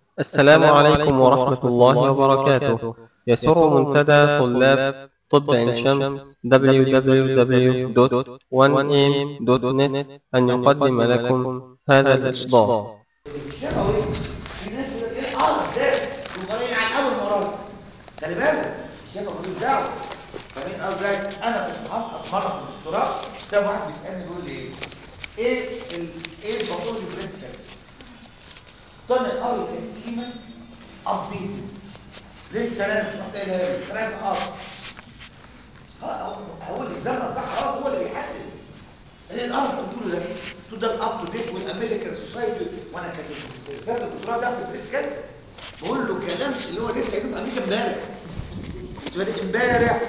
السلام عليكم ورحمة الله وبركاته يسر منتدى طلاب طب عين شمس www.1am.net أن يقدم لكم هذا الإصدار شفوي في ناس يقول لك ايه اه ده وقارين عن اول مره خلي بالك الشفوي ملوش دعوه فاهمين قصدي انا كنت هسقط مره في الدكتوراه بسبب واحد بيسالني بيقول لي ايه ايه ال ايه الباثولوجي برينسيبل طلع قوي تقسيمه ابديتد لسه انا مش محتاج لها انا عايز اقرا هو اللي قدامنا صح خلاص هو اللي بيحدد اللي الارض بتقول ده تو ده الاب تو ديت والامريكان سوسايتي وانا كاتب رساله الدكتوراه ده في بريس كانسر بقول له كلام اللي هو لسه قايله في امريكا امبارح كنت امبارح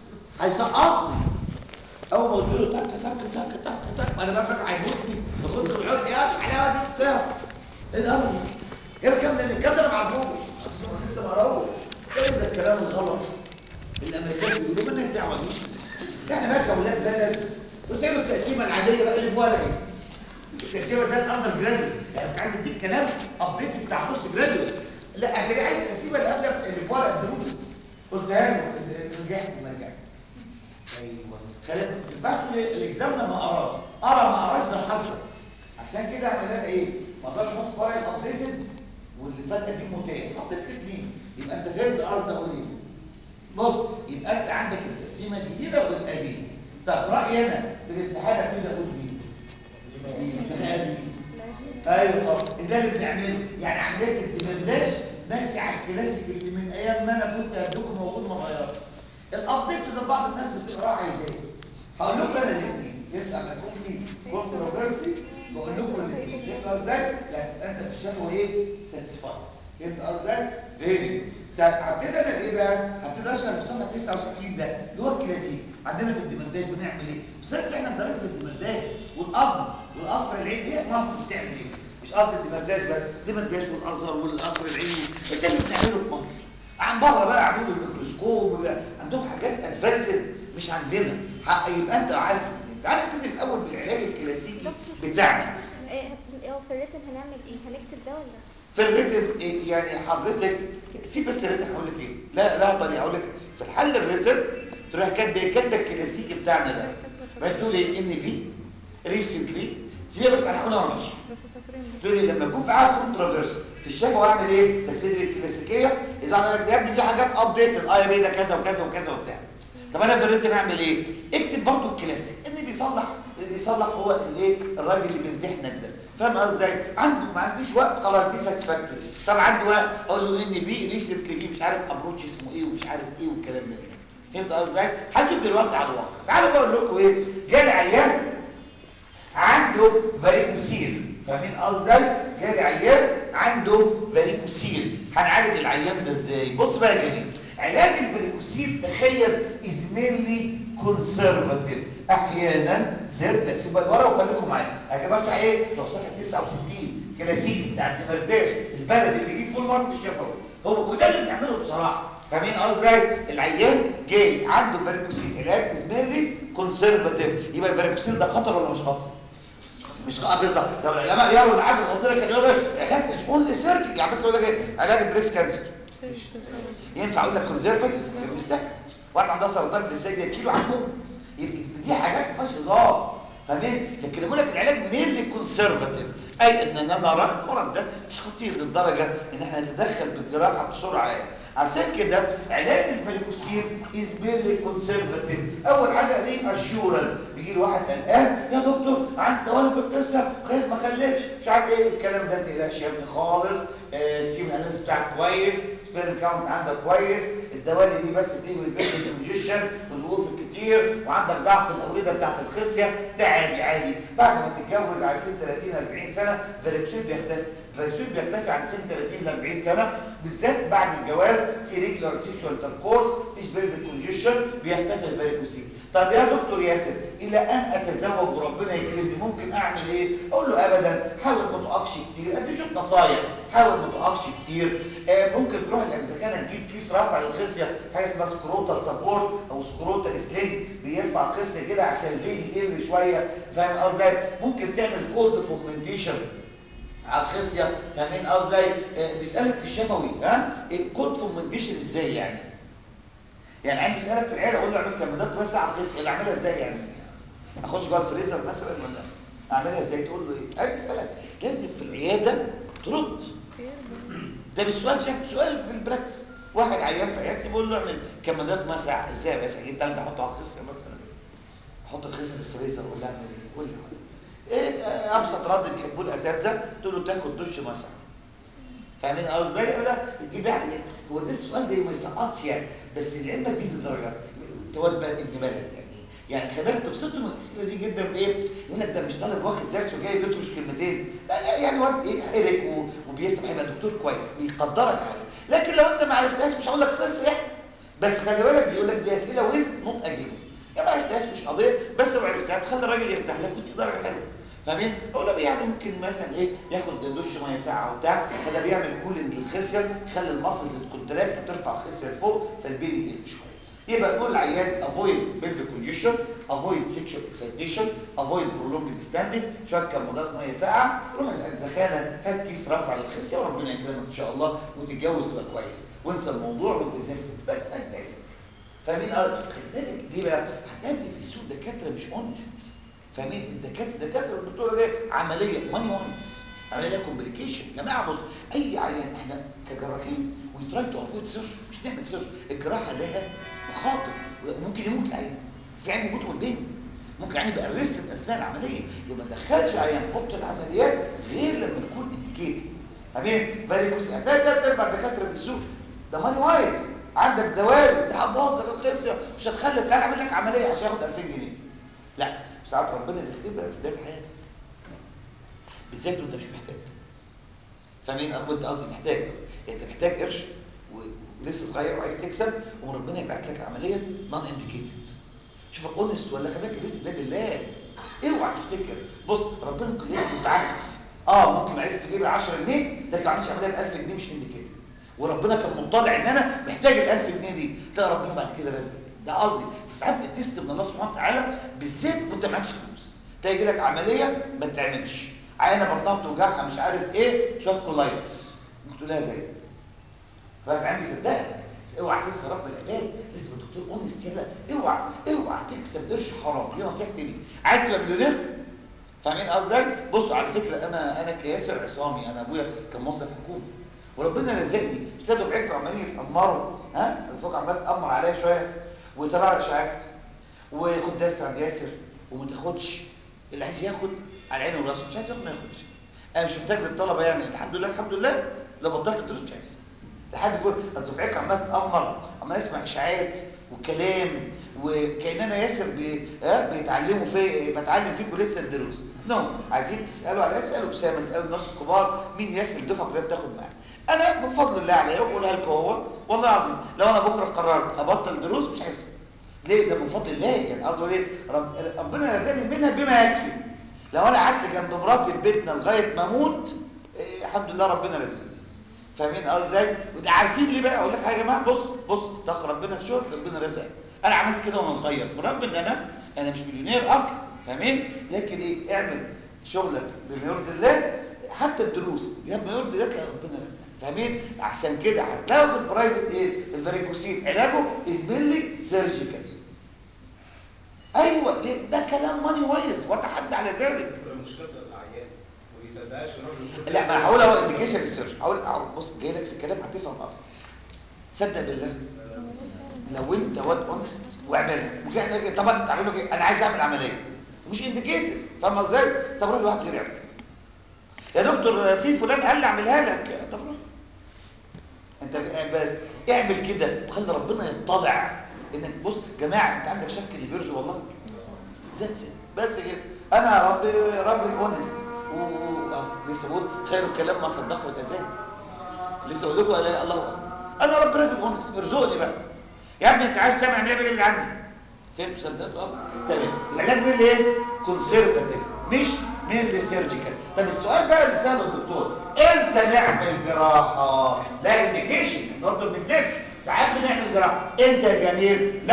هيسقطني اول ما قلت له تك تك تك تك تك انا بقى فاكر هيموتني باخد له العود يا الحلاوه دي بتاع ايه الارض ايه الكلام ده الكلام ده انا ما اعرفوش لسه ما اعرفوش ايه ده الكلام الغلط الامريكان بيقولوا مالنا دعوه بيه احنا بقى كاولاد بلد قلت له التقسيمه العاديه بقى اللي في ورقي التقسيمه ده الافضل جرادوي يعني انت عايز تديك كلام ابديت بتاع نص جرادوي لا انا عايز التقسيمه اللي قبل اللي في ورق الدروس قلتها له رجعت وما رجعت ايوه خلي بقى الاكزام ما قراش قرا ما قراش ده حصل عشان كده عملنا ايه ما اقدرش احط في ورق الابديتد واللي فات قديم متاح حطيت اثنين يبقى انت فهمت قصدي اقول ايه بص يبقى انت عندك التقسيمه الجديده والقديمه طب رايي انا في الامتحان ابتدي اقول مين الامتحان ايوه طب ده اللي بنعمله يعني عمليه الدمرداش ماشي على الكلاسيك اللي من ايام ما انا كنت قبلكم موجود ما غيرتش الابديت ده بعض الناس بتقراه عايزاه هقول لكم انا الاثنين يسمع ما يكون في كونتروفيرسي بقول لكم الاثنين فهمت ازاي لا انت في الشفوي ايه ساتسفايد فهمت ازاي فيري طب هبتدي انا ايه بقى هبتدي اشرح في صفحه 69 ده اللي هو الكلاسيك عندنا في الدمرداش بنعمل ايه بس احنا ندرب في الدمرداش والقصر والقصر العين هي مصر بتعمل ايه مش قصر الدمرداش بس الدمرداش والازهر والقصر العيني ده اللي بنعمله في مصر عن بره بقى عملوا الميكروسكوب عندهم حاجات ادفانسد مش عندنا حق يبقى انت عارف انت عارف تبتدي الاول بالعلاج الكلاسيكي بتاعنا ايه هو في الريتن هنعمل ايه هنكتب ده ولا في الريتن إيه يعني حضرتك سيب بس الريتن هقول لك ايه لا لا طريقه هقول لك في الحل الريتن تروح كاتب كاتب الكلاسيكي بتاعنا ده فتقول ايه ان بي ريسنتلي سيبها بس انا هقولها وانا بشرح تقول لي لما يكون معاك كونتروفيرس في الشفا اعمل ايه تبتدي الكلاسيكيه اذا انا قلت يا ابني في حاجات ابديتد اه يا بيه ده كذا وكذا وكذا وبتاع طب انا في الريتن اعمل ايه اكتب برضه الكلاسيك اللي بيصلح اللي بيصلح هو الايه الراجل اللي بيمتحنك ده فاهم قصدي ازاي عنده ما عنديش وقت خلاص دي ساتسفاكتوري طب عنده وقت اقول له ان بي ريسنتلي بي مش عارف ابروتش اسمه ايه ومش عارف ايه والكلام ده فهمت قصدي ازاي هنشوف دلوقتي على الواقع تعالوا بقول لكم ايه جالي عيان عنده فاريكوسيل فاهمين قصدي جالي عيان عنده فاريكوسيل هنعالج العيان ده ازاي بص بقى يا جميل علاج الفاريكوسيل تخيل ازميلي كونسرفاتيف احيانا سير سيبوا الورقه وخليكم معايا يا جماعه صحيح ايه لو صفحه 69 كلاسيكي بتاع الدمرداش البلد اللي بيجيب فول مارك الشفوي هو وده اللي بنعمله بصراحه فاهمين قصدي العيان جاي عنده فاريكوسيل علاج ازميلي كونسرفاتيف يبقى الفاريكوسيل ده خطر ولا مش خطر مش خطر بالظبط لو العلماء يروا العلاج الخطير كان يقول لك علاج قول لي سيرك يعني بس يقول لك ايه علاج البريس كانسر ينفع اقول لك كونسرفاتيف مش سهل واحد عنده سرطان في الثدي كيلو عنده دي حاجات ما فيهاش هزار فاهمين لكن بقول لك العلاج ميرلي كونسرفاتيف اي ان انا نرى المرض ده مش خطير للدرجه ان احنا نتدخل بالجراحه بسرعه يعني عشان كده علاج الفاريكوسيل از ميرلي كونسرفاتيف اول حاجه ليه اشورنس بيجي له واحد قلقان يا دكتور عندي ولد لسه خايف ما خلفش مش عارف ايه الكلام ده ما تقلقش يا ابني خالص السيم اناليز بتاعك كويس سبيرم كاونت عندك كويس الدوالي دي بس بتيجي من البيت الانجيشن والوقوف الكتير وعندك ضعف الاورده بتاعت الخصيه ده عادي عادي بعد ما تتجوز على سن 30 40 سنه فالريكسول بيختفي الفالريكسول بيختفي عن سن 30 ل 40 سنه بالذات بعد الجواز في ريجولار سيكشوال تركورس في سبيرم كونجيشن بيختفي الفاريكوسيل طب يا دكتور ياسر الى ان اتزوج وربنا يكرمني ممكن اعمل ايه اقول له ابدا حاول ما تقفش كتير ادي شوف نصايح حاول ما تقفش كتير آه ممكن تروح اذا كان تجيب كيس رفع للخصيه حاجه اسمها سكروتال سبورت او سكروتال سلينج بيرفع الخصيه كده عشان البيبي يقل شويه فاهم قصدي ممكن تعمل كولد فومنتيشن على الخصيه فاهمين قصدي آه، بيسالك في الشفوي ها كود فومنتيشن ازاي يعني يعني عندي بيسالك في العياده اقول له اعمل كمادات بس على الخصيه اللي اعملها ازاي يعني اخش جوه الفريزر مثلا ولا اعملها ازاي تقول له ايه عايز بيسالك لازم في العياده ترد ده مش سؤال شكل سؤال في البراكتس واحد عيان في عيادتي بقول له اعمل كمادات مسع ازاي يا باشا اجيب تلج احطه على الخصيه مثلا احط الخصيه في الفريزر ولا اعمل ايه قول لي ايه آه، ابسط رد بيحبوه الاساتذه تقول له تاخد دش مسع فاهمين قصدي ده يجيب يعني هو ده السؤال ده ما يسقطش يعني بس العلم بيدي الدرجات تواد بقى ابن بلد يعني يعني خلي تبسطوا من الاسئله دي جدا بايه يقول لك ده مش طالب واخد درس وجاي بيدرس كلمتين لا لا يعني واد ايه حرك و- وبيفهم هيبقى دكتور كويس بيقدرك عليه لكن لو انت ما عرفتهاش مش هقول لك صفر يعني بس خلي بالك بيقول لك دي اسئله ويز نوت اجيبس يعني ما عرفتهاش مش قضيه بس لو عرفتها تخلي الراجل يرتاح لك ودي درجه حلوه فاهمين؟ اقول له يعني ممكن مثلا ايه ياخد دش ميه ساعه وبتاع فده بيعمل كولينج للخصيه يخلي المصل تكونتراكت وترفع الخصيه لفوق فالبيبي يقل شويه يبقى نقول للعيان avoid pelvic congestion avoid sexual excitation avoid prolonged standing شويه كمادات ميه ساقعه روح الاجزخانه هات كيس رفع للخصيه وربنا يكرمك ان شاء الله وتتجوز تبقى كويس وانسى الموضوع وانت زي الفل بس سهل فاهمين اه خلي بالك دي بقى هتقابل في السوق دكاتره مش اونست فاهمين الدكاتره دكاتره الدكتوره دي عمليه ماني وايز عمليه كومبليكيشن يا جماعه بص اي عيان احنا كجراحين وي تراي تو افويد سيرجري مش نعمل سيرجري الجراحه لها مخاطر ممكن يموت العيان في عين يموت قدامه ممكن يعني يبقى ريست اثناء العمليه يبقى ما تدخلش عيان اوضه العمليات غير لما يكون انديكيتد فاهمين فاريكوس هتلاقي ثلاث ارباع دكاتره في السوق ده ماني وايز عندك دوالي ده هتبوظ لك الخصيه مش هتخلي تعالى اعمل لك عمليه عشان ياخد 2000 جنيه لا ساعات ربنا بيختبرك في بدايه حياتك بالذات وانت مش محتاج فاهمين أو انت قصدي محتاج قصدي. يعني انت محتاج قرش و- ولسه صغير وعايز تكسب وربنا يبعت لك عمليه نون انديكيتد شوف اونست ولا خلي بالك رزق بيد الله اوعى تفتكر بص ربنا ممكن يديك متعفف اه ممكن معرفه تجيب 10 جنيه لكن ما عملتش عمليه ب 1000 جنيه مش انديكيتد وربنا كان مطلع ان انا محتاج ال 1000 جنيه دي تلاقي ربنا بعد كده رزقك ده قصدي فساعات بتست من الله سبحانه وتعالى بالذات وانت معكش فلوس تيجي لك عمليه ما تعملش عينه بطنها بتوجعها مش عارف ايه شويه كولايتس ممكن تقول لها زي فاهم عندي صدقك بس اوعى تنسى رب العباد لازم الدكتور اونست يلا اوعى اوعى تكسب قرش حرام دي نصيحتي ليك عايز تبقى مليونير فاهمين قصدي بصوا على فكره انا انا كياسر عصامي انا ابويا كان موظف حكومي وربنا رزقني مش كده دفعتكم عمالين يتامروا ها الفوق عمال تامر عليا شويه ويطلع لي اشاعات وخد درس عند ياسر وما تاخدش اللي عايز ياخد على عينه وراسه مش عايز ياخد ما ياخدش انا مش محتاج للطلبه يعني الحمد لله الحمد لله لو بطلت الدروس مش عايز لحد يقول دفعتكم عمال تامر عمال اسمع اشاعات وكلام وكان انا ياسر بي... ها بيتعلموا في بتعلم فيكم لسه الدروس نو no. عايزين تسالوا على اسالوا اسامه اسالوا الناس الكبار مين ياسر الدفعه كلها بتاخد معاه انا بفضل الله عليا وبقولها لكم هو والله العظيم لو انا بكره قررت ابطل دروس مش عايز ليه ده من فضل الله يعني قصده ايه رب... ربنا رزقني منها بما يكفي لو انا قعدت جنب مراتي في بيتنا لغايه ما اموت إيه الحمد لله ربنا رزقني فاهمين قصدي ازاي وده عارفين ليه بقى اقول لك حاجه يا جماعه بص بص تقى ربنا في شغل ربنا رزقك انا عملت كده وانا صغير برغم ان انا انا مش مليونير اصلا فاهمين لكن ايه اعمل شغلك بما يرضي الله حتى الدروس بما يرضي الله تلاقي ربنا رزقك فاهمين عشان كده هتلاقوا في البرايفت ايه الفاريكوسيل علاجه ازميلي سيرجيكال ايوه ليه؟ ده كلام ماني وايز واتحدى على ذلك المشكله بتبقى العيان ما بيصدقهاش الراجل لا ما هقول اهو انديكيشن للسيرش هقول هقول بص جاي لك في الكلام هتفهم اصلا صدق بالله لو انت واد اونست واعملها وجاي لك طب انت تعمله ايه انا عايز اعمل عمليه مش انديكيتد فاهم ازاي طب روح لواحد غير يعمل يا دكتور في فلان قال لي اعملها لك طب روح انت بس اعمل كده وخلي ربنا يطلع انك بص جماعه انت عندك شك اللي بيرجو والله زي بس كده انا يا ربي راجل اونست و آه، لسه بقول خير الكلام ما صدقه الاذان لسه بقول لكم لا الله أكبر. انا رب راجل اونست ارزقني بقى يا ابني انت عايز تعمل عمليه اللي عندي فهمت صدقت اه تمام العلاج مين اللي ايه كونسيرفاتيف مش مين اللي سيرجيكال طب السؤال بقى اللي ساله الدكتور امتى نعمل جراحه لا انديكيشن برضه ما بنكتبش ساعات بنعمل جراحه امتى يا جميل لو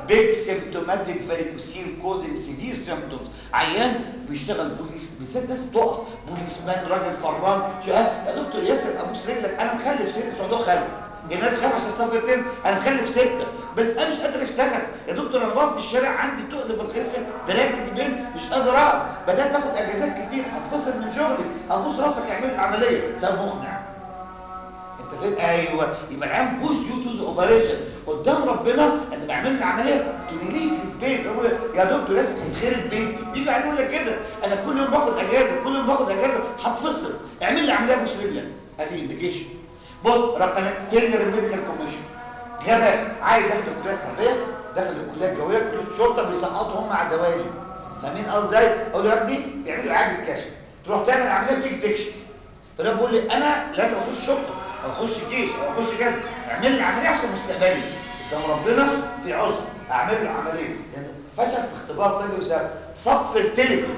big symptomatic varicocele causing severe symptoms عيان بيشتغل بوليس بالذات ناس بتقف بوليس مان راجل فران شو قال يا دكتور ياسر ابوس رجلك انا مخلف ست صعدوه خلف الناس تخاف عشان السفر تاني انا مخلف سته بس انا مش قادر اشتغل يا دكتور انا واقف في الشارع عندي تقل في الخصم دراعي جبين مش قادر اقف بدات اخد اجازات كتير هتفصل من شغلي ابوس راسك اعمل لي العمليه سبب مقنع انت فين ايوه يبقى العيان بوش يو تو ذا اوبريشن قدام ربنا انت بعمل لي العمليه تريليف هيز بين يا دكتور لازم هيتخرب بيتي بيجي يقول لك كده انا كل يوم باخد اجازه كل يوم باخد اجازه هتفصل اعمل لي عمليه بوش رجلك ادي انديكيشن بص رقم فيلر الميديكال كوميشن غباء عايز يدخل الكليه الحربيه دخل الكليه الجويه كليه الشرطه بيسقطوا هم على الدوالي فاهمين قصدي ازاي اقول له يا ابني بيعملوا اعاده كشف تروح تعمل عمليه بتيجي تكشف فده بيقول لي انا لازم اخش شرطه او اخش جيش او اخش كذا اعمل لي عمليه عشان مستقبلي قدام ربنا في عذر اعمل له عمليه لانه فشل في اختبار طبي بسبب صب فيرتيليتي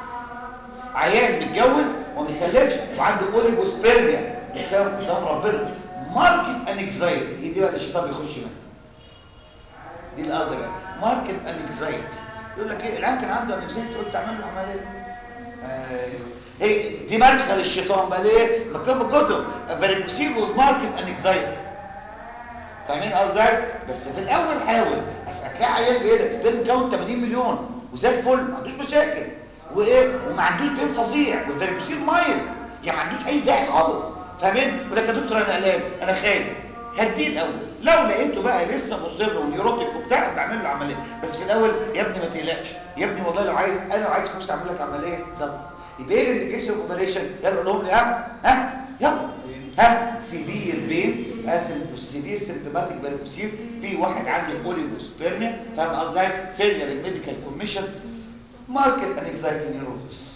عيان متجوز وما بيخلفش وعنده اوليجوسبيرميا بسبب قدام ربنا ماركت انكزايتي هي دي بقى اللي الشيطان بيخش منها دي الارض بقى ماركت انكزايتي يقول لك ايه العيان كان عنده انكزايتي قلت اعمل له عمليه ايوه هي دي مدخل الشيطان بقى ليه مكتوب في الكتب فاريكوسيل وز ماركت انكزايتي فاهمين قصدي بس في الاول حاول هتلاقي عيان ايه ده سبيرم كاونت 80 مليون وزي الفل ما عندوش مشاكل وايه وما عندوش بين فظيع والفاريكوسيل مايل يعني ما عندوش اي داعي خالص فاهمين يقول لك يا دكتور انا قلقان انا خايف هديه الاول لو لقيته بقى لسه مصر ونيوروتيك وبتاع بعمل له عمليه بس في الاول يا ابني ما تقلقش يا ابني والله لو عايز انا لو عايز فلوس اعمل لك عمليه يلا يبقى ايه الانديكيشن اوبريشن يلا قول لهم ها ها يلا ها سيفير بين اسف سيفير سيمبتوماتيك باركوسيل في واحد عنده اوليجوسبيرميا فاهم قصدي فيلر الميديكال كوميشن ماركت انكزايتي نيوروزس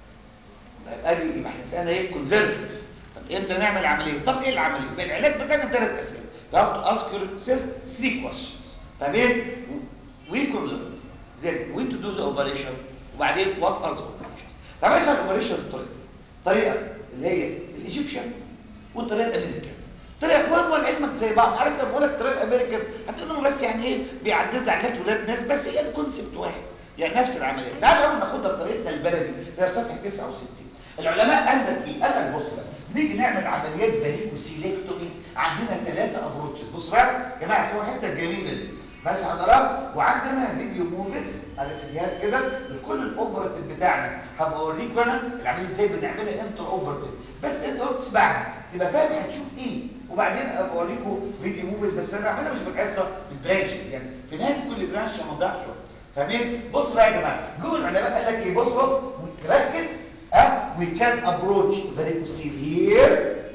ادي يبقى احنا سالنا ايه كونزرفتيف طب امتى نعمل عمليه طب ايه العمليه يبقى العلاج بتاعنا ثلاث اسئله you have to ask yourself three questions فاهمين وي كونزرفتيف then when to do the operation وبعدين what are the operations طب ايش الاوبريشن الطريقه طريقه اللي هي الايجيبشن والطريقه الامريكان طريقه مهمه لعلمك زي بعض عارف لما بقول لك الطريقه الامريكان هتقول لهم بس يعني ايه بيعدلوا علاجات ولاد ناس بس هي الكونسيبت واحد يعني نفس العمليه تعالوا اول ناخدها بطريقتنا البلدي ده صفحه 69 العلماء قال لك ايه قال لك بص بقى نيجي نعمل عمليات فاريكوسيلكتومي عندنا ثلاثه ابروتشز بص بقى يا جماعه اسمعوا الحته الجميله دي ماشي حضرات وعندنا فيديو موفيز على سيديات كده لكل الاوبراتيف بتاعنا هبقى اوريكم انا العمليه ازاي بنعملها امتى اوبراتيف بس اذا قلت تسمعني تبقى فاهم هتشوف ايه وبعدين ابقى اوريكم فيديو موفيز بس انا بعملها مش بالحصه بالبرانشز يعني في نهايه كل برانش هنوضح شويه فاهمين بص بقى يا جماعه جوه العلماء قال لك ايه بص بص ركز ها we can approach varicocele here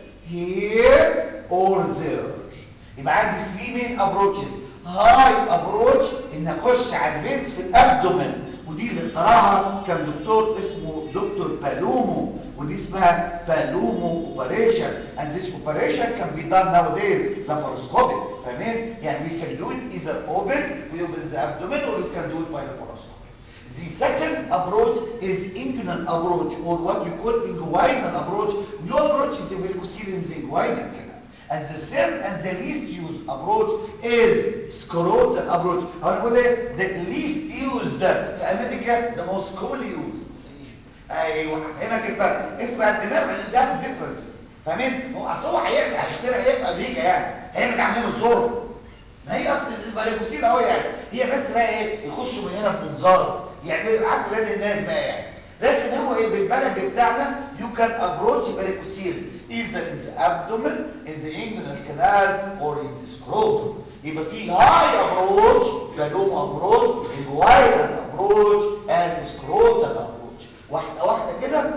here or there يبقى عندي 3 main approaches هاي ابروتش ان اخش على الفينز في الابدومن ودي اللي اخترعها كان دكتور اسمه دكتور بالومو ودي اسمها بالومو اوبريشن and this operation can be done nowadays laparoscopic فاهمين يعني we can do it either open we open the abdomen or we can do it by laparoscopy The second approach is inguinal approach or what you call inguinal approach. Your approach is a varicocele in the inguinal canal. And the third and the least used approach is scrotal approach. هنقول ايه؟ The least used في امريكا the most commonly used. ايوه هفهمك الفرق. اسمع الدماغ من ده differences. فاهمين؟ هو اصل هو هيعمل عشان كده هيعمل امريكا يعني هيعمل عمليه بالزور. ما هي اصل الفاريكوسيل اهو يعني هي بس بقى ايه يخشوا من هنا بمنظار يعملوا عارف ولاد الناس بقى يعني لكن هو ايه بالبلد بتاعنا you can approach varicocele either in the abdomen in the inguinal canal or in the scrotum يبقى في high approach بالوم approach inguinal approach and scrotal approach واحده واحده كده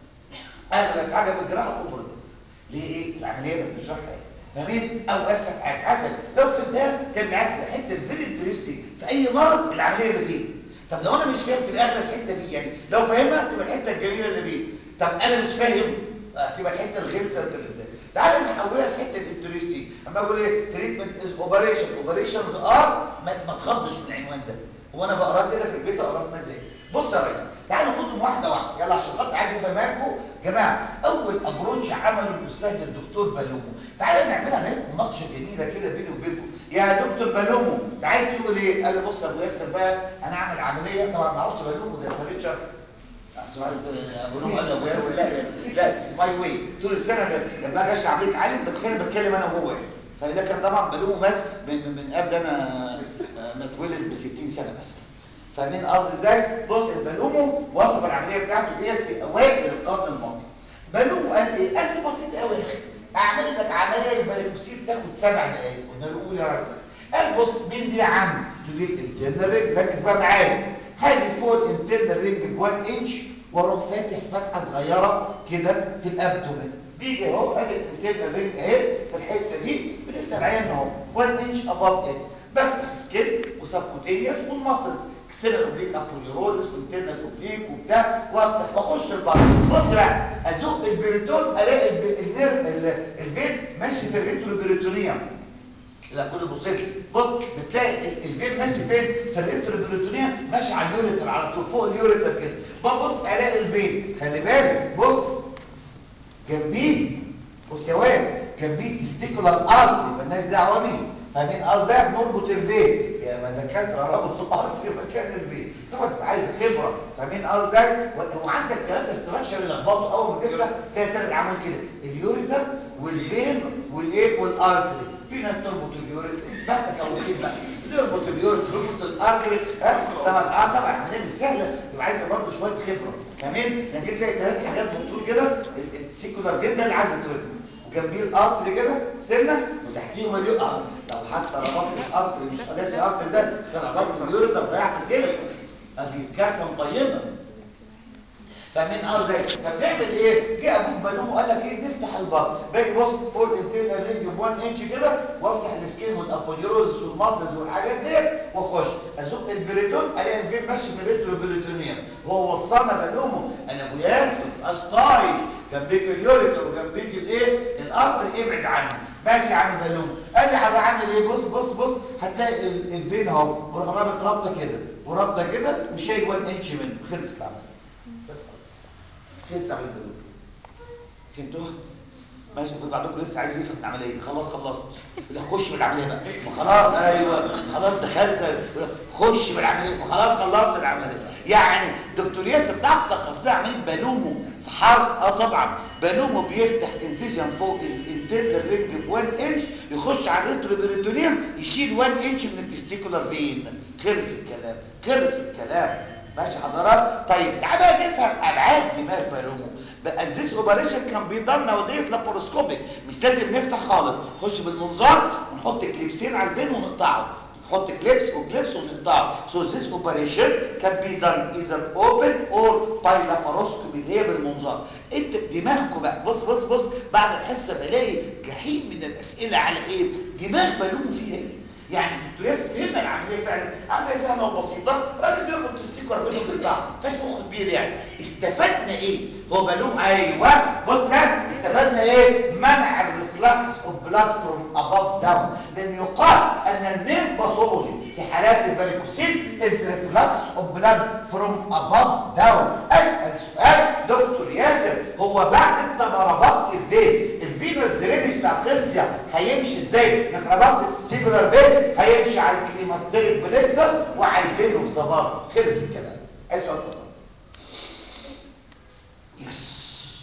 اغلى حاجه بالجراحه الاوبرتيف ليه ايه العمليه اللي بنشرحها ايه فاهمين او اسهل حاجه حسب لو في ده كان معاك حته فيري انترستنج في اي مرض العمليه اللي فيه طب لو انا مش فاهم تبقى اغلى حته فيه يعني لو فاهمها تبقى الحته الجميله اللي فيه طب انا مش فاهم آه تبقى الحته الغلسه اللي فيه تعال نحولها لحته الانترستنج اما اقول ايه تريتمنت از اوبريشن اوبريشنز ار ما تخضش من العنوان ده وانا بقراه كده في البيت اقراه بمزاج بص يا ريس تعال ناخد هناخدهم واحده واحده يلا عشان خاطر عايز افهمكم جماعه اول ابروتش عمله الاستاذ الدكتور بالومو تعالى نعملها نهايه مناقشه جميله كده بيني وبينكم يا دكتور بالومو انت عايز تقول ايه قال لي بص يا ابو ياسر بقى انا اعمل عمليه طبعا ما اعرفش بالومو ده فريتشر سؤال ابو نوم قال لي ابو ياسر لا لا اتس ماي واي طول السنه ده لما اجي اشرح عمليه عالم بتخيل بتكلم انا وهو يعني فده كان طبعا بالومو مات من, من قبل انا ما اتولد ب 60 سنه بس فاهمين قصدي ازاي بص البالومو وصف العمليه بتاعته ديت في اوائل القرن الماضي بالومو قال ايه قال لي بسيط قوي يا اخي اعمل لك عمليه البالوكسيد تاخد سبع دقائق قلنا له قول يا راجل قال بص مين دي يا عم تجيب انترنال رينج ركز بقى معايا هاجي فوق الانترنال رينج ب 1 انش واروح فاتح فتحه صغيره كده في الابدومين بيجي اهو ادي الانترنال رينج اهي في الحته دي بنفتح عين اهو 1 انش اباف ايه بفتح سكين وسبكوتينيوس والماسلز اكسترنال اوبليك ابوليروزس وانترنال اوبليك وبتاع وافتح واخش البطن بص بقى ازق البريتون الاقي الب- النيرف ال- الفين ماشي في الريتروبريتونيوم لا كله بص لي بص بتلاقي ال- الفين ماشي فين في الريتروبريتونيوم ماشي على اليوريتر على طول فوق اليوريتر كده ببص الاقي الفين خلي بالك بص جنبيه بص يا واد جنبيه تستيكولار ارتري مالناش دعوه بيه فاهمين قصدي نربط البيت يا ما دكاتره ربطوا الارض في مكان البيت طبعا تبقى عايز خبره فاهمين قصدي وعندك ثلاثه استراكشر يلخبطوا اول ما تفتح تلاقي تلات عمل كده اليوريتر والفين والايه والارتري في ناس تربط اليوريتر بقى توقيت بقى نربط اليوريتر نربط الارتري ها طبعا اه طبعا عمليه مش سهله تبقى عايزه برضه شويه خبره فاهمين لكن تلاقي ثلاث حاجات دكتور كده ال- السيكولار فين ده اللي عايز يتربط وجنبيه الارتري كده سنه وتحتيهم اليوريتر لو حتى ربطت الارتري مش قادر في ارتري ده كان ربطت اليوريتر ضيعت الجلد ادي كارثه مطينه فاهمين قصدي فبنعمل ايه جه ابوك بنوم وقال لك ايه نفتح البطن باجي بص فوق الانترنال رينج ب 1 انش كده وافتح السكين والابوليروز والماسلز والحاجات ديت واخش ازق البريتون الاقي الفين ماشي في الريتروبريتونيوم هو وصلنا بنومه انا ابو ياسر اسطايش جنبيك اليوريتر وجنبيك الايه الارض ابعد عنه ماشي يا عم بلوم قال لي هبقى عامل ايه بص بص بص هتلاقي ال- الفين اهو وراح رابط رابطه كده ورابطه كده وشايل 1 انش منه خلص العمل خلص عمل البلوم فهمتوها ماشي في بعضكم لسه عايز يفهم العمليه خلاص خلصت لا خش بالعمليه بقى ما خلاص ايوه خلاص دخلت خش بالعمليه ما خلاص خلصت العمليه يعني دكتور ياسر تعرف تخصصها عمليه بالومه في حرف اه طبعا بالومه بيفتح انسيجن فوق الانترنال رينج ب 1 انش يخش على الريتروبريتونيوم يشيل 1 انش من التستيكولار فين خلص الكلام خلص الكلام ماشي حضرات طيب تعالى بقى نفهم ابعاد دماغ بالومو بقى ذيس اوبريشن كان بيضل نوديه لاباروسكوبيك مش لازم نفتح خالص نخش بالمنظار ونحط كليبسين على البين ونقطعه نحط كليبس وكليبس ونقطعه سو ذيس اوبريشن كان بيضل ايذر اوبن اور باي لاباروسكوبي اللي هي بالمنظار انت دماغكم بقى بص بص بص بعد الحصه بلاقي جحيم من الاسئله على ايه دماغ بالومو فيها ايه يعني الدكتور ياسر فهمنا العمليه فعلا عمليه سهله وبسيطه راجل بيربط السيكور فين وبيقطع فاش مخ كبير يعني استفدنا ايه هو بالوم ايوه بص بقى استفدنا ايه منع الريفلكس اوف بلاد فروم اباف داون لان يقال ان المين باثولوجي في حالات الفاريكوسيل از ريفلكس اوف بلاد فروم اباف داون اسال سؤال دكتور ياسر هو بعد انت ما ربطت الفين الفينوس درينج بتاع الخصيه هيمشي ازاي انك ربطت السيجولار فين هيمشي على الكليماستيريك بلكسس وعلى الفينوس زباز خلص الكلام اسال اتفضل يس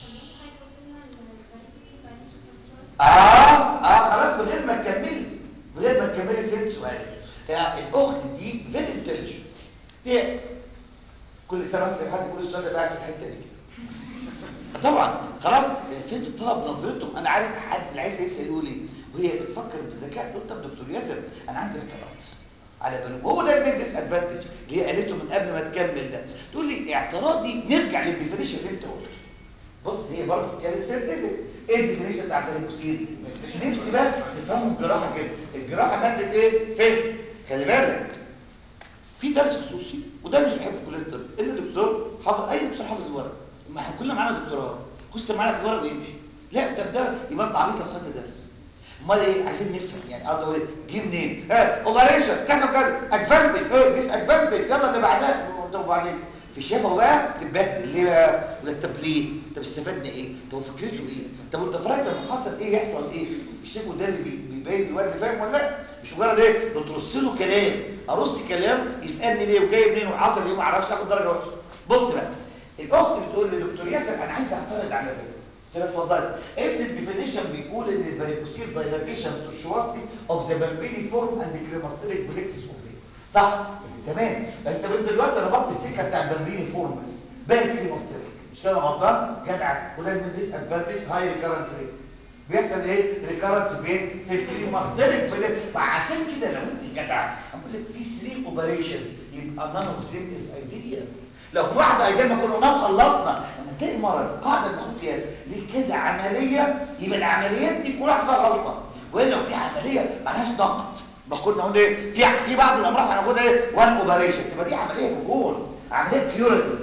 اه اه خلاص من غير ما تكملي من غير ما تكملي فين سؤالك الاخت دي فيري انتليجنت هي كل سنه بس حد يقول السؤال ده بقى في الحته دي كده طبعا خلاص فين الطلب نظرتهم انا عارف حد اللي عايز يسال يقول ايه وهي بتفكر بذكاء تقول طب دكتور ياسر انا عندي اعتراض على بالهم هو ده الميدس ادفانتج اللي هي قالته من قبل ما تكمل ده تقول لي اعتراضي نرجع للديفينيشن اللي انت قلته بص هي برضه كانت سيرتيفيك ايه الديفينيشن بتاع الفيروكسيد نفسي بقى تفهموا الجراحه كده الجراحه ماده ايه فهم خلي بالك في درس خصوصي وده مش بحب في كليه الطب ان الدكتور حافظ اي دكتور حافظ الورق ما احنا كلنا معانا دكتوراه خش معانا في الورق ويمشي لا ده ده يبقى انت عبيط لو خدت درس امال ايه عايزين نفهم يعني قصدي اقول ايه جه منين ها اوبريشن كذا وكذا ادفانتج ايه ديس ادفانتج يلا اللي بعدها طب وبعدين في شفه بقى تتبهدل ليه بقى ولا طب ليه طب استفدنا ايه طب فكرته ايه طب انت فاكر لما حصل ايه يحصل ايه في الشفه ده اللي بي- بيبين الواد اللي فاهم ولا لا مش مجرد ايه بترص له كلام ارص كلام يسالني ليه وجاي منين وحصل ايه ما اعرفش اخد درجه وحشه بص بقى الاخت بتقول لي دكتور ياسر انا عايز اعترض على ده قلت لها اتفضلي ابن الديفينيشن بيقول ان الفاريكوسيل دايلاتيشن تورشواسي اوف ذا بالبيني فورم اند كريماستريك بلكسس اوف صح تمام انت من دلوقتي ربطت السكه بتاع البالبيني فورم بس باقي كريماستريك مش كده غلطان جدع وده من ديس ادفانتج هاي ريكارنت ريت بيحصل ايه ريكارنس فين في الكريماستريك بلكس فعشان كده لو انت جدع اقول لك في 3 اوبريشنز يبقى نون اوف ذيم از ايديال لو في واحده ايديال ما كنا خلصنا لما تلاقي مرض قاعده بتقول ليه كذا عمليه يبقى العمليات دي كل واحده فيها غلطه والا لو في عمليه مالهاش ضغط ما كنا قلنا ايه في في بعض الامراض هناخدها ايه وان اوبريشن تبقى دي عمليه في الجول عمليه كيوريتيف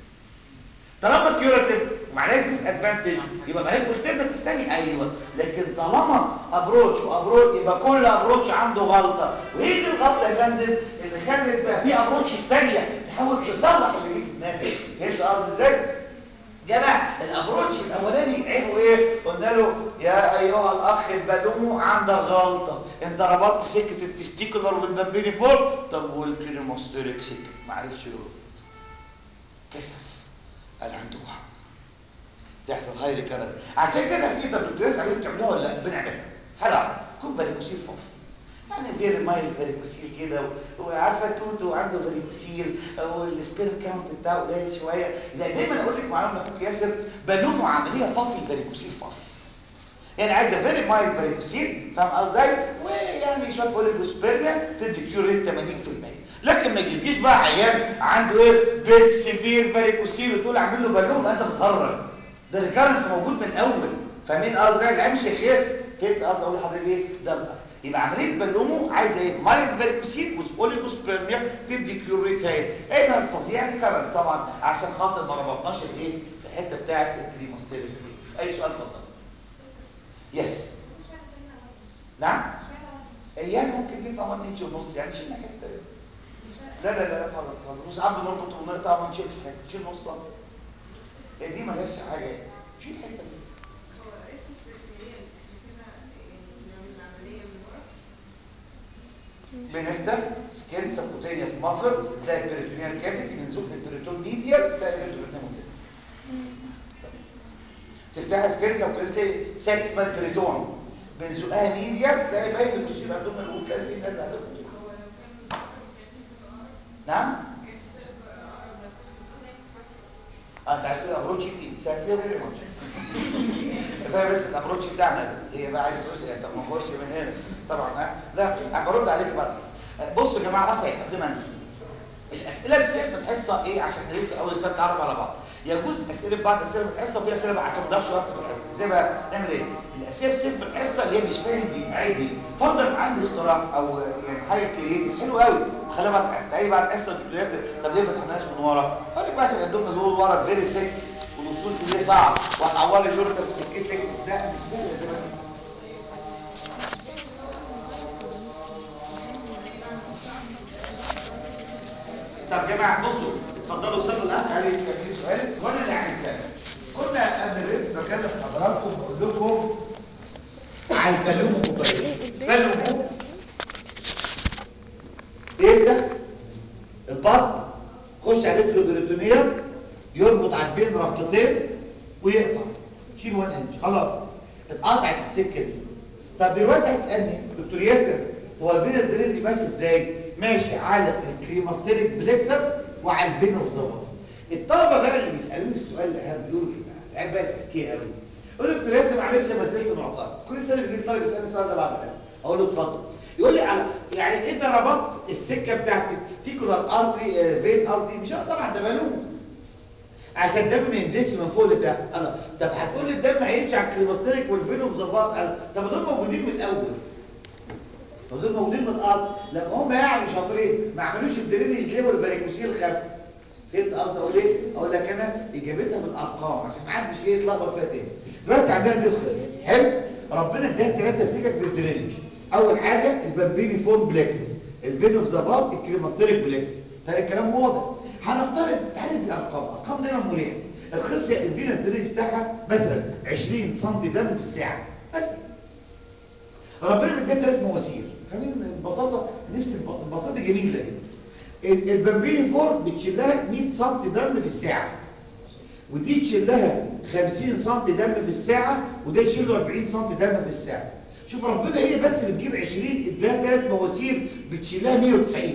طالما كيوريتيف ومعناها ديس ادفانتج يبقى ما هي الالترناتيف تاني ايوه لكن طالما ابروتش وابروتش يبقى كل ابروتش عنده غلطه وايه دي الغلطه يا فندم اللي خلت بقى في ابروتش ثانيه تحاول تصلح اللي جه في دماغك فهمت قصدي ازاي جماعة الابروتش الاولاني عيبه ايه قلنا له يا ايها الاخ البلومو عندك غلطة انت ربطت سكة التستيكولر والبامبيني فور طب والكريموستريك سكة ما عرفش يرد كسف قال عنده حق تحصل هاي ريكارنس عشان كده في ده الدكتور عملت تعملوها ولا لا بنعملها حلقة كون كن فاريكوسيل فوف يعني فيري مايل فاريكوسيل كده وعارفه توتو عنده فاريكوسيل والسبيرم كاونت بتاعه قليل شويه لا دايما اقول لك معلومه اخوك ياسر بلومه عمليه فافي الفاريكوسيل فافي يعني عايزه فيري مايل فاريكوسيل فاهم قصدي ويعني شويه اوليجوسبيرميا تدي كيور ريت 80% لكن ما يجيش بقى عيان عنده ايه بيج سيفير فاريكوسيل وتقول اعمل له بالون انت بتهرج ده الريكارنس موجود من الاول فاهمين قصدي العيب مش هيخف فهمت قصدي اقول لحضرتك ايه ده القصد يبقى عمليه بالومو عايزه ايه مايل فاريكوسيل وذ اوليجوسبيرميا تدي كيوريت اهي هنا الفظيع ريكارنس طبعا عشان خاطر ما ربطناش الايه الحته بتاعه الكريموستيريس اي سؤال اتفضل يس نعم يعني ممكن ينفع 1 انش ونص يعني شيلنا حته لا لا لا خلاص خلاص نص عم نربط ونقطع ما نشيلش حته نشيل نص هي دي مالهاش حاجه شيل حته دي بنفتح سكين سبكوتينيوس ماسل تلاقي البريتونيال كافيتي بنزق البريتون ميديال تلاقي البريتون تفتح سكين سبكوتينيوس ساك اسمها البريتون بنزقها ميديال تلاقي باين المصيب عندهم الأول تلاقي في ناس على نعم انت عايز تقول ابروتش جديد سهل فيري ماتش كفايه بس الابروتش بتاعنا ده هي بقى عايز تقول لي طب ما نخش من هنا طبعا ها لا انا برد عليك بعد بصوا يا جماعه اسئله قبل ما انسى الاسئله بتصير في الحصه ايه عشان احنا لسه اول سنه نتعرف على بعض يجوز اسئله بعد اسئله في الحصه وفي اسئله بقى عشان ما نضيعش وقت في الحصه ازاي بقى نعمل ايه الاسئله بتصير في الحصه اللي هي مش فاهم دي عادي فرضا عندي اقتراح او يعني حاجه كريتيف حلو قوي خليها بعد الحصه ايه بعد الحصه الدكتور ياسر طب ليه ما فتحناش من ورا اقول لك بقى عشان عندهم دول ورا فيري ثيك والوصول اليه صعب وهتعوري شرطه في سكتك لا مش سهل زي ما طب يا جماعه بصوا اتفضلوا استنوا الاخ علي كان سؤال وانا اللي عايز اسال كنا قبل الريس بكلم حضراتكم بقول لكم على البالون بالون ايه ده البطن خش على البريتونيوم يربط على البين ربطتين ويقطع شيل 1 انش خلاص اتقطعت السكه دي طب دلوقتي هتسالني دكتور ياسر هو الفينس درينج ماشي ازاي ماشي على الكريماستيريك بلكسس وعلى الفين اوف ذا الطلبه بقى اللي بيسالوني السؤال الاهم بيقولوا ايه بقى العيال بقى الاذكياء قوي يقول لي دكتور ياسر معلش ما زلت معترض كل سنه بيجي طالب يسالني السؤال ده بعد الحصه اقول له اتفضل يقول لي على يعني انت ربطت السكه بتاعت التستيكولار ارتري فين قصدي مش طبعا ده بالون عشان الدم ما ينزلش من فوق لتحت انا طب هتقول لي الدم هيمشي على الكريماستيريك والفين اوف ذا انا طب دول موجودين من الاول طب دول موجودين من الاصل لما هم يعني شاطرين ما عملوش الدرينج ليه والفاريكوسيل خف فهمت قصدي اقول ايه اقول لك انا اجابتها بالارقام عشان ما حدش ايه يتلخبط فيها تاني دلوقتي عندنا ديسكس حلو ربنا اداك ثلاثه سكك بالدرينج اول حاجه البامبيني فورم بلكسس الفين اوف ذا الكريماستيريك بلكسس ده الكلام واضح هنفترض تعالى دي ارقام ارقام دايما مريحه الخصيه الفينا الدريج بتاعها مثلا 20 سم دم في الساعه مثلا ربنا مديها ثلاث مواسير فاهمين البساطه نفس الب- البساطه جميله ال- البامبيني فور بتشيل لها 100 سم دم في الساعه ودي تشيل لها 50 سم دم في الساعه وده يشيل له 40 سم دم في الساعه شوف ربنا هي بس بتجيب 20 اداها ثلاث مواسير بتشيل لها 190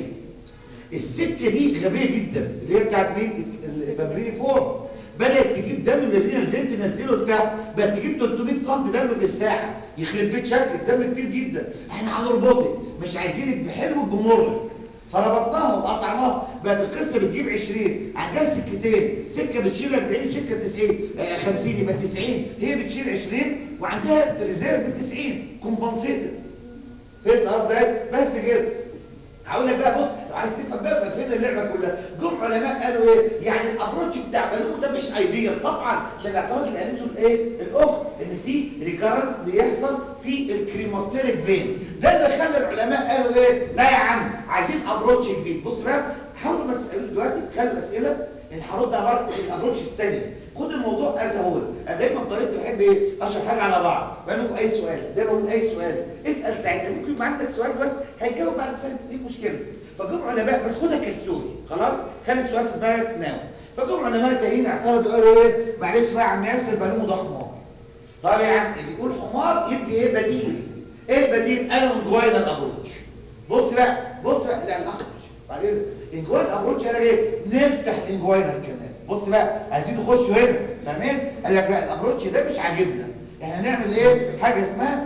السكه دي غبيه جدا اللي هي بتاعت مين البامبيني فور بدات تجيب دم من اللي البنت تنزله بتاع بقت تجيب 300 سم دم في الساعه يخرب بيت شكل الدم كتير جدا احنا هنربطك مش عايزينك بحلو بمر فربطناها وقطعناها بقت القصه بتجيب 20 عندها سكتين سكه بتشيل 40 سكه 90 آه 50 يبقى 90 هي بتشيل 20 وعندها ريزيرف 90 كومبنسيتد فهمت قصدي إيه؟ بس كده هقول لك بقى بص لو عايز تفهم بقى بقى فين اللعبه كلها جم علماء قالوا ايه يعني الابروتش بتاع بالون ده مش ايديال طبعا عشان الاعتراض اللي قالته الايه الاخت ان في ريكارنس بيحصل في الكريماستيريك فينز ده اللي خلى العلماء قالوا ايه لا يا عم عايزين ابروتش جديد بص بقى حاولوا ما تسالوش دلوقتي خلوا الاسئله ان هرد على بعض الابروتش الثانيه خد الموضوع از هو انا دايما طريقتي بحب ايه اشرح حاجه على بعض بقول اي سؤال ده بقول اي سؤال اسال ساعتها ممكن يبقى عندك سؤال دلوقتي هيجاوب بعد سنه ايه المشكله فجم علماء بس خدها كستوري خلاص خلي السؤال في دماغك ناو فجم علماء تانيين اعترضوا قالوا ايه معلش بقى يا عم ياسر بالون ده حمار طب يا عم اللي يقول حمار يدي ايه بديل ايه البديل انا من جوايا الابروتش بص بقى بص بقى لا الاخرج بعد اذنك انجوين الابروتش قال ايه نفتح الانجوين الكمان بص بقى عايزين نخشوا هنا فاهمين قال لك لا الابروتش ده مش عاجبنا احنا نعمل ايه حاجه اسمها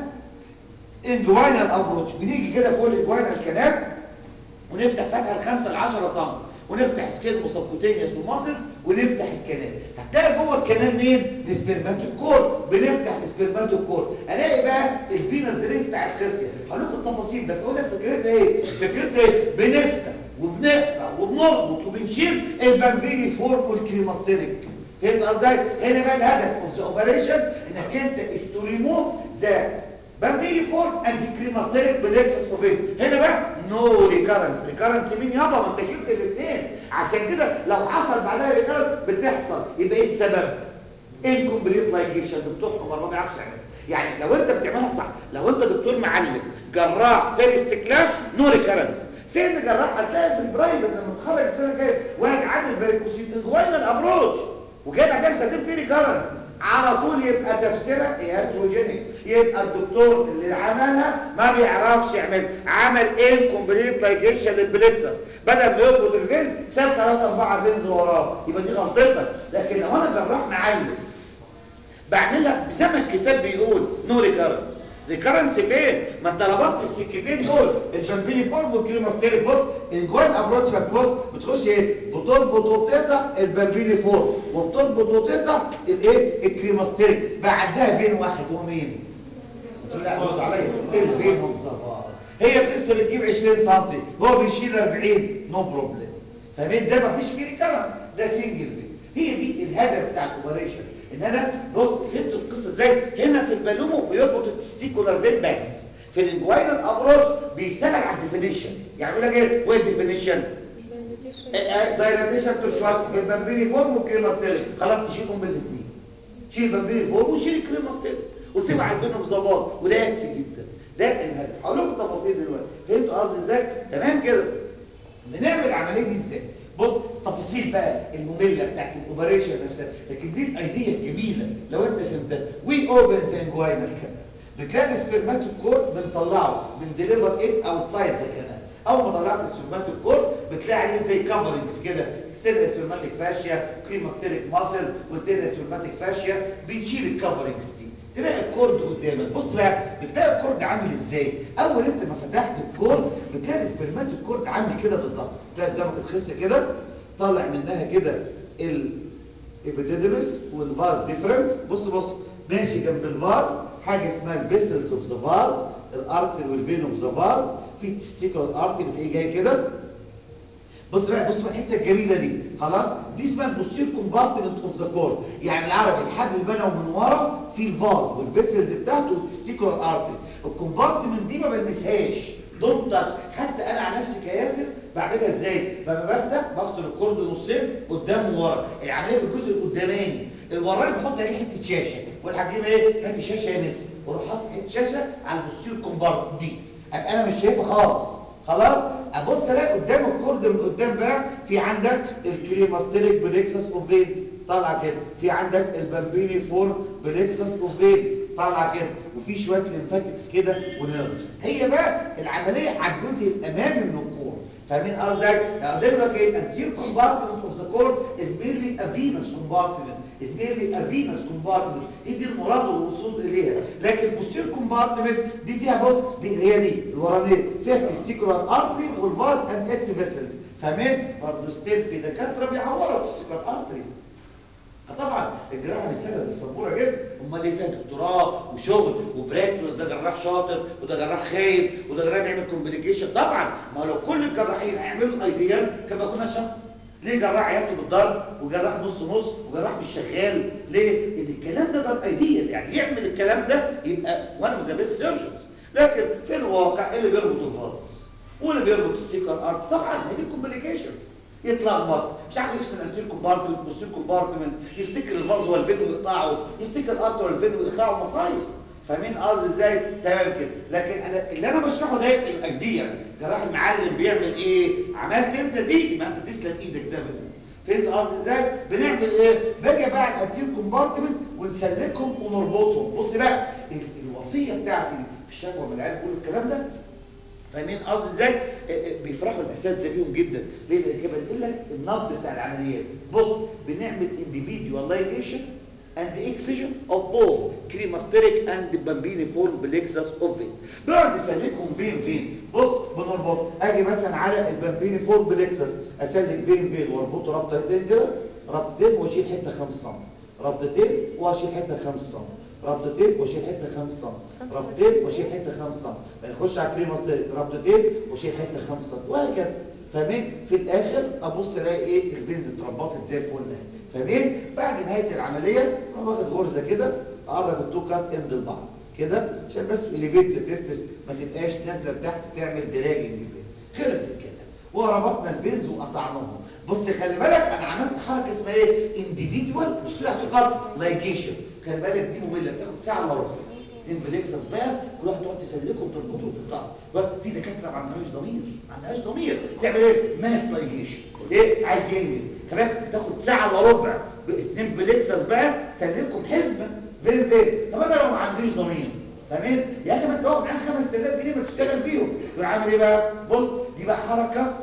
انجوينال ابروتش بنيجي كده فوق الانجوينال كانال ونفتح فتحه الخمسة ل 10 سم ونفتح سكيل مسبكوتينيوس وماسلز ونفتح الكنال هتلاقي جوه الكنال مين السبرماتيك كور بنفتح السبرماتيك كور الاقي بقى الفينس دريس بتاع الخصيه هقول لكم التفاصيل بس اقول لك فكرتها ايه فكرتها ايه بنفتح وبنقطع وبنربط وبنشيل البامبيني فورم والكريماستيريك فهمت قصدي هنا بقى الهدف اوف ذا اوبريشن انك انت is to remove the بامبيلي فورم اند كريماستيريك بلكسس اوفيس هنا بقى نو ريكارنس ريكارنس مين يابا ما انت شلت الاثنين عشان كده لو حصل بعدها ريكارنس بتحصل يبقى ايه السبب انكمبليت لايجيشن دكتور عمر ما بيعرفش يعملها يعني لو انت بتعملها صح لو انت دكتور معلم جراح فيرست كلاس نو ريكارنس سن جراح هتلاقي في البرايفت لما تخرج السنه الجايه واحد عامل فيروسيت جوانا الابروتش وجاي بعدها بسنتين في ريكارنس على طول يبقى تفسيرها هيتروجينيك يبقى الدكتور اللي عملها ما بيعرفش يعمل عمل ايه كومبليت لايجيشن للبلكسس بدل ما يربط الفينز ساب 3 4 فينز وراه يبقى دي غلطتك لكن لو انا جراح معلم بعملها زي ما الكتاب بيقول نو ريكارنس ريكارنس فين ما انت ربطت السكتين دول الجنبيني فورم والكريماستيريك بص الجوان ابروتش بص بتخش ايه بتربط وتقطع البامبيني فورم وبتربط وتقطع الايه الكريماستيريك بعدها فين واحد هو مين لا رد عليا الفين والصفاص هي القصه بتجيب 20 سم هو بيشيل 40 نو بروبلم فمين ده مفيش فيه ريكارنس ده سنجل فين هي دي الهدف بتاع الاوبريشن ان انا بص فهمت القصه ازاي هنا في البالومو بيربط التستيكولار فين بس في الانجوينال ابروش بيشتغل على الديفينيشن يعني يقول لك ايه وين الديفينيشن دايلاتيشن ترشواس البامبيني فورم والكريماستيريك خلاص تشيلهم بالاثنين شيل البامبيني فورم وشيل الكريماستيريك وتسيبها عندنا في ظباط وده يكفي جدا ده الهدف هقول لكم التفاصيل دلوقتي فهمتوا قصدي ازاي تمام كده بنعمل العمليه دي ازاي بص تفاصيل بقى الممله بتاعت الاوبريشن نفسها لكن دي الايديا الجميله لو انت فهمتها وي اوبن ذا انجوينال كانال بتلاقي السبرماتيك كورد بنطلعه بنديليفر ات اوتسايد ذا كانال اول ما طلعت السبرماتيك كورد بتلاقي عليه زي كفرنجز كده ستيل سبرماتيك فاشيا كريماستيريك ماسل والتيل سبرماتيك فاشيا بنشيل الكفرنجز دي تلاقي الكورد قدامك بص بقى بتلاقي الكورد عامل ازاي اول انت ما فتحت الكورد بتلاقي السبرماتيك كورد عامل كده بالظبط تلاقي قدامك الخصه كده طالع منها كده الابيديدمس والفاز ديفرنس بص بص ماشي جنب الفاز حاجه اسمها البيسلز اوف ذا فاز الارتر والفين اوف ذا فاز في تستيكول ارتر بتلاقيه جاي كده بص بقى بص بقى الحته الجميله دي خلاص دي اسمها البوستير كومبارتمنت اوف ذا كور يعني العربي الحبل البنوي من ورا في الفاز والفيسلز بتاعته والتستيكولار ارتري الكومبارتمنت دي ما بلمسهاش دونت تاتش حتى انا على نفسي كياسر بعملها ازاي لما بفتح بفصل الكورد نصين قدام وورا العمليه بالجزء القداماني الوراني بحط عليه حته شاشه والحاجه ايه هاتي شاشه يا ميسي واروح حاطط حته شاشه على البوستير كومبارت دي ابقى انا مش شايفها خالص خلاص ابص الاقي قدام الكورد من قدام بقى في عندك الكريماستريك بليكسس اوفينز طالعه كده في عندك البامبيني فور بليكسس اوفينز طالعه كده وفي شويه ليمفاتكس كده ونيرفز هي بقى العمليه على الجزء الامامي من الكور فاهمين قصدي يعني قدامك ايه الانتير كومبارتمنت اوف ذا كور از ميرلي ا فينس كومبارتمنت از ميرلي ا فينس كومبارتمنت هي دي المراد والوصول اليها لكن البوستير كومبارتمنت دي فيها بص دي هي دي الورانيه فيها التستيكولار ارتري والفاز اند اتس فيسلز فاهمين برضه ستيل في دكاتره بيعوروا التستيكولار ارتري طبعا الجراحه مش سهله زي السبوره جدا امال ايه فيها دكتوراه وشغل وبراكتس وده جراح شاطر وده جراح خايب وده جراح بيعمل كومبليكيشن طبعا ما لو كل الجراحين هيعملوا ايديال كان بقى كنا شاطر ليه جراح ياخد بالضرب وجراح نص نص وجراح مش شغال ليه ان الكلام ده ده ايديال يعني يعمل الكلام ده يبقى وانا ذا بيست سيرجنز لكن في الواقع اللي بيربط الفاز واللي بيربط السيكر ارت طبعا هي دي كومبليكيشنز يتلخبط مش عارف يفصل انتير كومبارتمنت بوستير كومبارتمنت يفتكر الفاز والفينو يقطعه يفتكر الارت والفينو يقطعه مصايب فاهمين قصدي ازاي تمام كده لكن انا اللي انا بشرحه ده الاجديه جراح المعلم بيعمل ايه عملت انت دي ما انت تسلم ايدك زي ما بتقول فهمت قصدي ازاي بنعمل ايه باجي بقى على الانتير كومبارتمنت ونسلكهم ونربطهم بص بقى الوصيه بتاعتي في الشفوه من العيال بيقولوا الكلام ده فاهمين قصدي ازاي بيفرحوا الاساتذه بيهم جدا ليه لان كده بنقول لك النبض بتاع العمليات بص بنعمل individualization and excision of both cremasteric and bambiniform plexus of vein بقعد اسلكهم فين فين بص بنربط اجي مثلا على البامبينيفورم بليكسس اسلك فين فين واربطه ربطتين كده ربطتين واشيل حته 5 سم ربطتين واشيل حته 5 سم ربطتين واشيل حته 5 سم ربطتين واشيل حته 5 سم نخش على الكريماستيك ربطتين واشيل حته 5 سم وهكذا فاهمين في الاخر ابص الاقي ايه الفينز اتربطت زي الفل اهي فاهمين بعد نهايه العمليه اروح واخد غرزه كده اقرب التو كات اند لبعض كده عشان بس اليفيت ذا تيستس ما تبقاش نازله تحت تعمل دراجنج خلص كده وربطنا الفينز وقطعناهم بص خلي بالك انا عملت حركه اسمها ايه انديفيدوال بص لي عشان خاطر لايجيشن خلي بالك دي ممله بتاخد ساعه الا ربع اتنين بليكسس بقى كل واحد تقعد تسلكه وتربطه وتقطعه في دكاتره ما عندهاش ضمير ما عندهاش ضمير تعمل ايه ماس لايجيشن ايه عايز ينجز كمان بتاخد ساعه الا ربع اتنين بليكسس بقى سلكهم حزمه فين فين طب انا لو ما عنديش ضمير فاهمين يا اخي ما انت واخد معاك 5000 جنيه ما تشتغل بيهم يقول عامل ايه بقى بص دي بقى حركه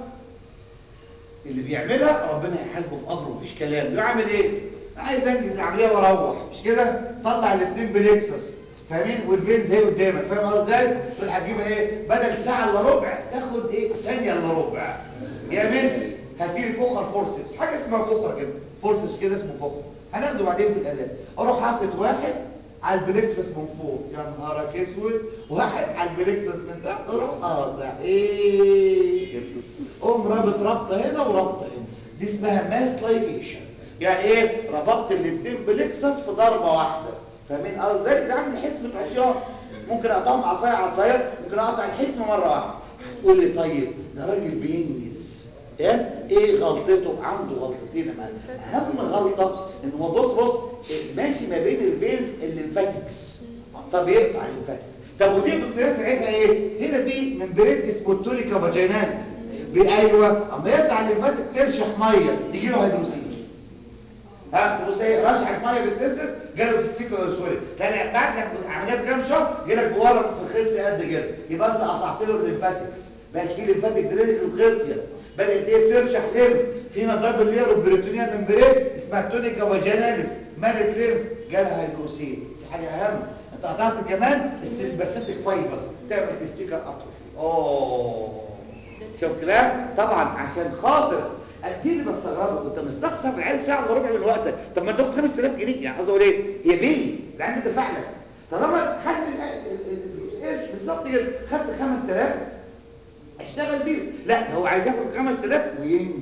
اللي بيعملها ربنا هيحاسبه في قبره مفيش كلام يقول عامل ايه عايز انجز العمليه واروح مش كده طلع الاثنين بليكسس فاهمين والفينز اهي قدامك فاهم قصدي ازاي تقول هتجيبها ايه بدل ساعه الا ربع تاخد ايه ثانيه الا ربع يا مس هاتي لي كوخر فورسبس حاجه اسمها كوخر كده فورسبس كده اسمه كوخر هناخده بعدين في الالات اروح حاطط واحد على البليكسس من فوق يا نهارك اسود واحد على البليكسس من تحت اروح قاطع ايه قوم رابط ربطه هنا وربطه هنا دي اسمها ماس لايجيشن يعني ايه ربطت الاثنين بليكسس في ضربه واحده فاهمين قصدي زي زي عندي حزمه عصيان ممكن اقطعهم عصايه عصايه ممكن اقطع الحزمه مره واحده تقول لي طيب ده راجل بينجز ايه ايه غلطته عنده غلطتين يا معلم اهم غلطه ان هو بص بص ماشي ما بين الفينز الليمفاتكس فبيقطع الليمفاتكس طب ودي الدكتوراه ساعتها ايه هنا في ممبرين اسمه التونيكا فاجيناليس ايوه اما يقطع الليمفاتك ترشح ميه يجي له هيدروسيلز ها بص ايه رشحت ميه بالتستس جاله تستيكولار سوري تاني بعد لك عمليه بكام شهر جالك بورم في الخصيه قد كده يبقى انت قطعت له الليمفاتكس بقاش فيه ليمفاتيك درينج في الخصيه بدات ايه ترشح ليمف فينا دبل لير بريتونيا ممبرين اسمها تونيكا فاجيناليس مالت ليمف جالها هيدروسيل في حاجه اهم انت قطعت كمان السمباثيك فايبرز تعمل تستيكال اتروفي اوه شفت بقى طبعا عشان خاطر اكيد اللي بستغربه انت مستخسر العيال ساعه الا ربع من وقتك طب ما انت تاخد 5000 جنيه يعني قصدي اقول ايه هي بين العيال دفع لك طالما حل القرش بالظبط كده خدت 5000 اشتغل بيهم لا ده هو عايز ياخد 5000 وينجز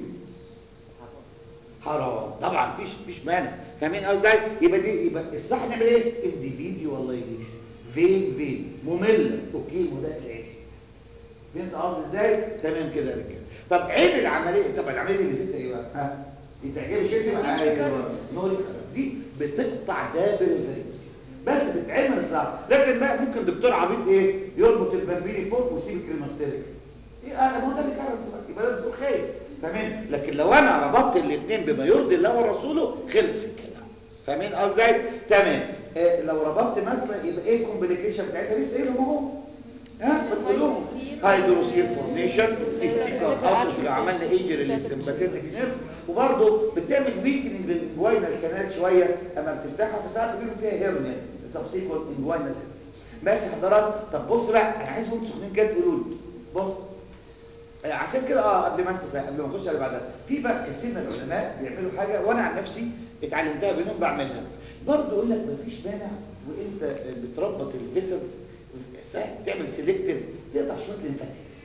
حرام طبعا مفيش مفيش مانع فاهمين قصدي يبقى دي يبقى الصح نعمل ايه انديفيديواليزيشن فين فين ممله اوكي وده العيش فهمت قصدي ازاي تمام كده يا رجاله طب عيب العمليه طب العمليه دي ميزتها ايه بقى ها دي تعجبك كده ايوه نور دي بتقطع دابر الفريق بس بتتعمل صح لكن بقى ممكن دكتور عبيط ايه يربط البربيلي فوق ويسيب الكريماستيريك ايه انا ما هو ده اللي كان يبقى ده دكتور خايف تمام لكن لو انا ربطت الاثنين بما يرضي الله ورسوله خلص الكلام فاهمين قصدي تمام آه لو ربطت مثلا يبقى ايه الكومبليكيشن بتاعتها لسه قايلهم اهو ها بتقولهم هيدروسيل فورميشن تستيكال اوتوس لو عملنا ايجر للسمباتيك نيرف وبرضه بتعمل ويكنج للانجوينال كانال شويه اما بتفتحها فساعات بيجيب فيها هيرنيا سبسيكوينت انجوينال ماشي حضرات طب بص بقى انا عايز وانتوا سخنين كده تقولوا لي بص آه، عشان كده اه قبل ما انسى قبل ما اخش على بعدها في بقى كثير من العلماء بيعملوا حاجه وانا عن نفسي اتعلمتها بينهم بعملها برضه يقول لك مفيش مانع وانت بتربط الفيسلز ساعات تعمل سيلكتيف تقطع شويه ليمفاتكس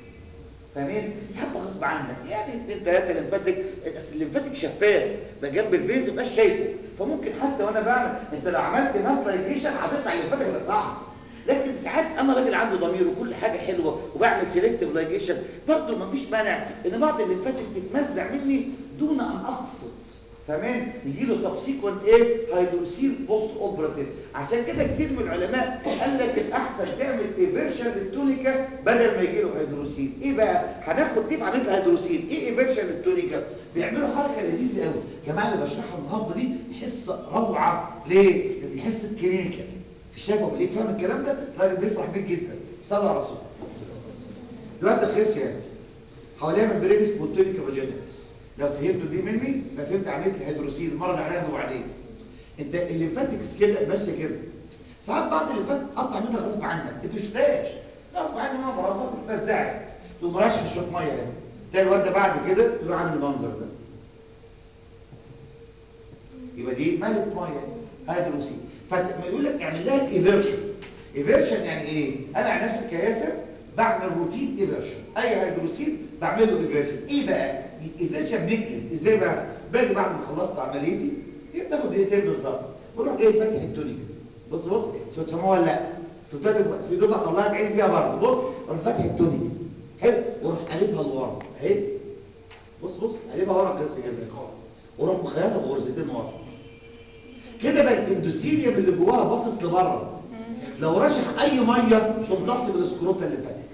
فاهمين ساعات غصب عنك يعني اثنين ثلاثه ليمفاتيك اصل الليمفاتيك شفاف ما جنب الفيز ما بقاش شايفه فممكن حتى وانا بعمل انت لو عملت ماس لايجيشن هتقطع الليمفاتيك هتقطعها لكن ساعات انا راجل عنده ضمير وكل حاجه حلوه وبعمل سيلكتيف لايجيشن برضه ما فيش مانع ان بعض الليمفاتيك تتمزع مني دون ان اقصد فاهمين يجي له سبسيكوينت ايه هيدروسيل بوست اوبراتيف عشان كده كتير من العلماء قال لك الاحسن تعمل ايفيرشن للتونيكا بدل ما يجي له هيدروسيل ايه بقى هناخد تيب عملت هيدروسيل ايه ايفيرشن للتونيكا بيعملوا حركه لذيذه قوي يا جماعه اللي بشرحها النهارده دي حصه روعه ليه دي حصه كلينيكال في شافه اللي يفهم الكلام ده الراجل بيفرح بيه جدا صلوا على رسول دلوقتي الخيس يعني حواليها من بريدس بوتونيكا فاجيناليس لو فهمتوا دي مني ما فهمت عمليه الهيدروسيل المره اللي عليها وبعدين انت الليمفاتكس كده ماشيه كده ساعات بعض الليمفات قطع منها غصب عنك انت مش فاش غصب عنك انا برافق بتنزعك تقوم راشح شويه ميه هنا تلاقي الواد بعد كده يروح عامل المنظر ده يبقى دي ملك ميه هيدروسيل فلما يقول لك اعمل لها ايفيرشن ايفيرشن يعني ايه انا على نفسي كياسر بعمل روتين ايفيرشن اي هيدروسيل بعمل له ايفيرشن ايه بقى ايفيرشن بنقلب ازاي بقى باجي بعد ما خلصت عمليتي هي بتاخد دقيقتين بالظبط بروح جاي فاتح التونيك بص بص شو تفهموها ولا لا في دفعه في دفعه طلعت عيني فيها برضه بص اروح فاتح التونيك حلو واروح قلبها لورا اهي بص بص قلبها ورا كده كده خالص واروح مخيطها بغرزتين ورا كده بقى الاندوثيليوم اللي جواها باصص لبره لو رشح اي ميه تمتص بالسكروتا اللي فاتكس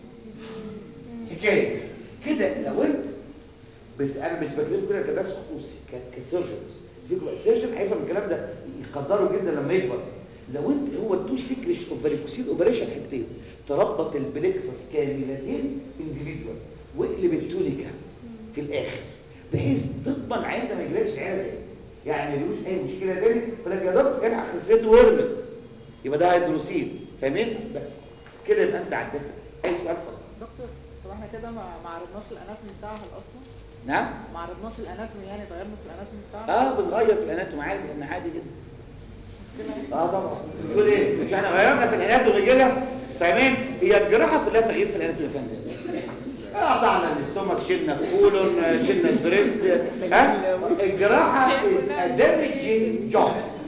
حكايه كده لو انت بت... انا مش بكلمكم كده كدرس خصوصي ك- كسيرجنز فيكم سيرجن هيفهم الكلام ده يقدره جدا لما يكبر لو انت هو التو سيكريتس اوف فاليكوسيل اوبريشن حاجتين تربط البلكسس كاملتين انديفيدوال واقلب التونيكا في الاخر بحيث تضمن عين ده ما يجيلكش عيله تاني يعني ما يجيلوش اي مشكله تاني فلك يا دكتور الحق خسيته ورمت يبقى ده هيدروسيل فاهمين بس كده يبقى انت عديت اي سؤال اتفضل دكتور طب احنا كده ما ما عرضناش الاناتومي بتاعها اصلا نعم ما عرضناش الاناتومي يعني غيرنا في الاناتومي بتاعها اه بنغير في الاناتومي عادي احنا عادي جدا اه طبعا بتقول ايه مش احنا غيرنا في الاناتومي كده فاهمين هي الجراحه كلها تغيير في الاناتومي يا فندم قطعنا الاستومك شلنا الكولون شلنا البريست ها الجراحه از دامجينج جوب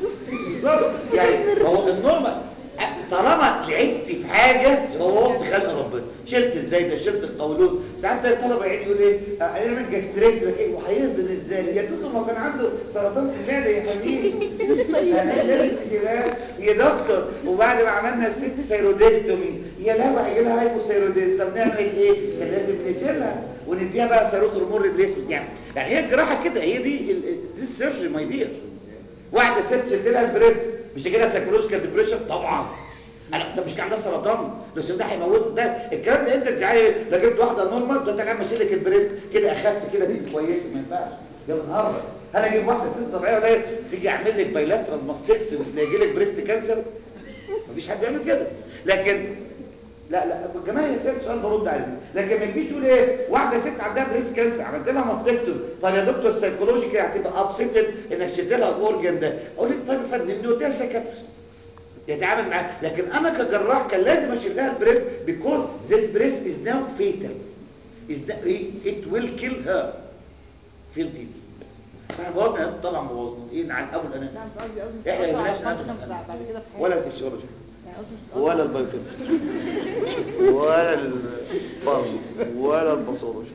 يعني هو النورمال طالما لعبت في حاجه بوظت خلق ربنا شلت ازاي ده شلت القولون ساعات تلاقي الطلبه يعني يقول ايه هنعمل جاستريك ايه وهيهضم ازاي يا توتو ما كان عنده سرطان في المعده يا حبيبي هنعمل لازم تشيلها يا دكتور وبعد ما عملنا الست سيرودكتومي يا لهوي هيجي لها هايبوثايروديز طب نعمل ايه؟ كان لازم نشيلها ونديها بقى سيروت هرمون ريبليسمنت يعني يعني هي الجراحه كده هي دي دي السيرجري ماي دير واحده ست شلت لها البريست مش كده سايكولوجيكال ديبريشن طبعا انا ده مش كان عندها سرطان بس ده هيموت ده الكلام ده انت تزعلي لو جبت واحده نورمال ده تعمل اشيل لك البريست كده اخف كده تبقى كويسه ما ينفعش يا نهار هل اجيب واحده ست طبيعيه ولا إيه؟ تيجي اعمل لك بايلاترال ماستكتومي يجي لك بريست كانسر مفيش حد بيعمل كده لكن لا لا الجماعه يا سيد سؤال برد عليه لكن ما تجيش تقول ايه واحده ست عندها بريست كانسر عملت لها ماستكتوم طب يا دكتور سايكولوجيكال هتبقى ابسيتد انك شلت لها الاورجن ده اقول لك طيب يا فندم دي قلت سايكاتريست يتعامل معاه لكن انا كجراح كان لازم اشيل لها البريست because this breast is now fatal is that it will kill her فهمتي احنا بوظنا طبعا بوظنا ايه عن ابو الانام لا مش قصدي قصدي احنا مش مالناش قصدي على نادم الفانكشنز بعد كده في حاجه ولا الفسيولوجي قصدي ولا البايوكيمستري ولا الفارم ولا الباثولوجي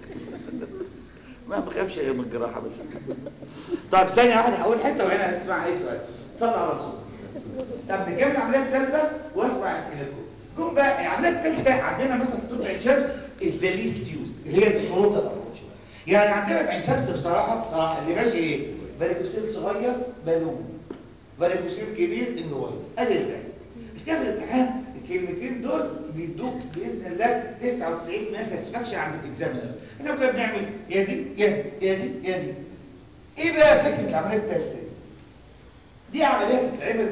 ما بخافش غير من الجراحه بس طب ثانيه واحده هقول حته وهنا هنسمع اي سؤال صلى على رسول طب نكمل العمليه الثالثه واسمع اسئلتكم جم بقى العمليه الثالثه عندنا مثلا في طب عين شمس از ذا ليست يوز اللي هي السكروتا ابروتش يعني عندنا في عين شمس بصراحه بصراحه اللي ماشي ايه فاريكوسيل صغير بالون فاريكوسيل كبير انجوال ادي الباقي مش تعمل الامتحان الكلمتين دول بيدوك باذن الله 99% ساتسفاكشن عند الاكزامينر احنا كنا بنعمل يا دي يا دي يا دي يا دي ايه بقى فكره العمليه الثالثه دي دي عمليه بتتعمل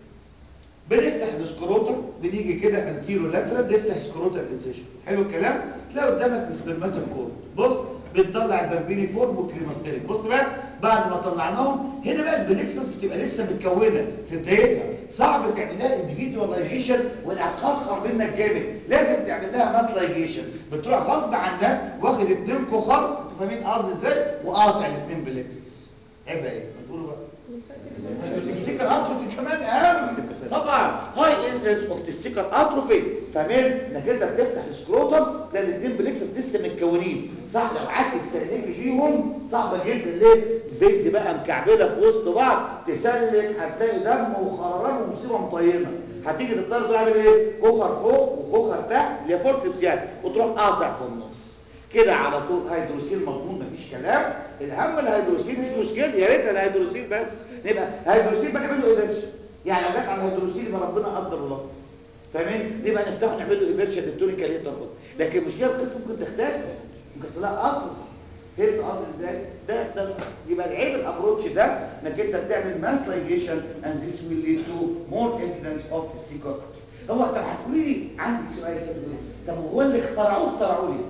بنفتح السكروتا بنيجي كده انتيرو لاترال نفتح سكروتا انسيشن حلو الكلام تلاقي قدامك السبرماتوكور بص بتطلع البامبيني فورم والكريماستيريك بص بقى بعد ما طلعناهم هنا بقى البنكسس بتبقى لسه متكونه في بدايتها صعب تعمل لها انديفيدواليزيشن ولا هتخرخر منك جامد لازم تعمل لها ماسلايزيشن بتروح غصب عنك واخد اتنين كخر انتوا فاهمين قصدي ازاي وقاطع الاتنين بلكسس عيب ايه ما تقولوا بقى تستيكر اتروفي كمان اهم طبعا هاي انسنس اوف تستيكر اتروفي فاهمين انك انت بتفتح السكروتم تلاقي الاثنين بلكسس لسه متكونين صح لو قعدت تسلك فيهم صعبه جدا ليه فيدز بقى مكعبله في وسط بعض تسلك هتلاقي دم وخرام ومصيبه مطينه هتيجي تضطر تعمل ايه كوخر فوق وكوخر تحت اللي هي فورسبس يعني وتروح قاطع في النص كده على طول هيدروسيل مضمون مفيش كلام الاهم الهيدروسيل مش مشكله يا ريت الهيدروسيل بس نبقى هيدروسيل بقى نعمل له ايفرشن يعني لو جت على الهيدروسيل يبقى ربنا قدر الله فاهمين نبقى نفتحه نعمل له ايفرشن التونيكا ليه تربط لكن المشكله القصه ممكن تختلف ممكن يحصل لها اطرف فهمت قصدي ازاي ده ده يبقى العيب الابروتش ده انك انت بتعمل ماس لايجيشن اند ذيس ويل ليد تو مور انسيدنس اوف تستيكر هو طب هتقولي لي عندك سؤال كده طب وهو اللي اخترعوه اخترعوه ليه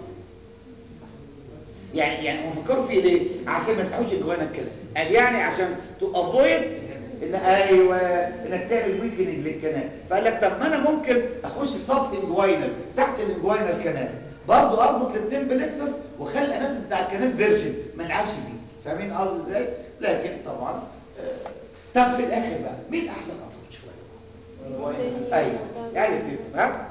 يعني يعني هم فكروا فيه ليه عشان ما يفتحوش الجوانا كده قال يعني عشان تو افويد ان ايوه انك تعمل ويكنج للكنال فقال لك طب ما انا ممكن اخش صب انجوينال تحت الانجوينال كنال برضه اربط الاثنين بلكسس واخلي الاناتوم بتاع الكنال فيرجن ما نلعبش فيه فاهمين قصدي ازاي لكن طبعا آه، طب في الاخر بقى مين احسن ابروتش ايوه يعني كده ها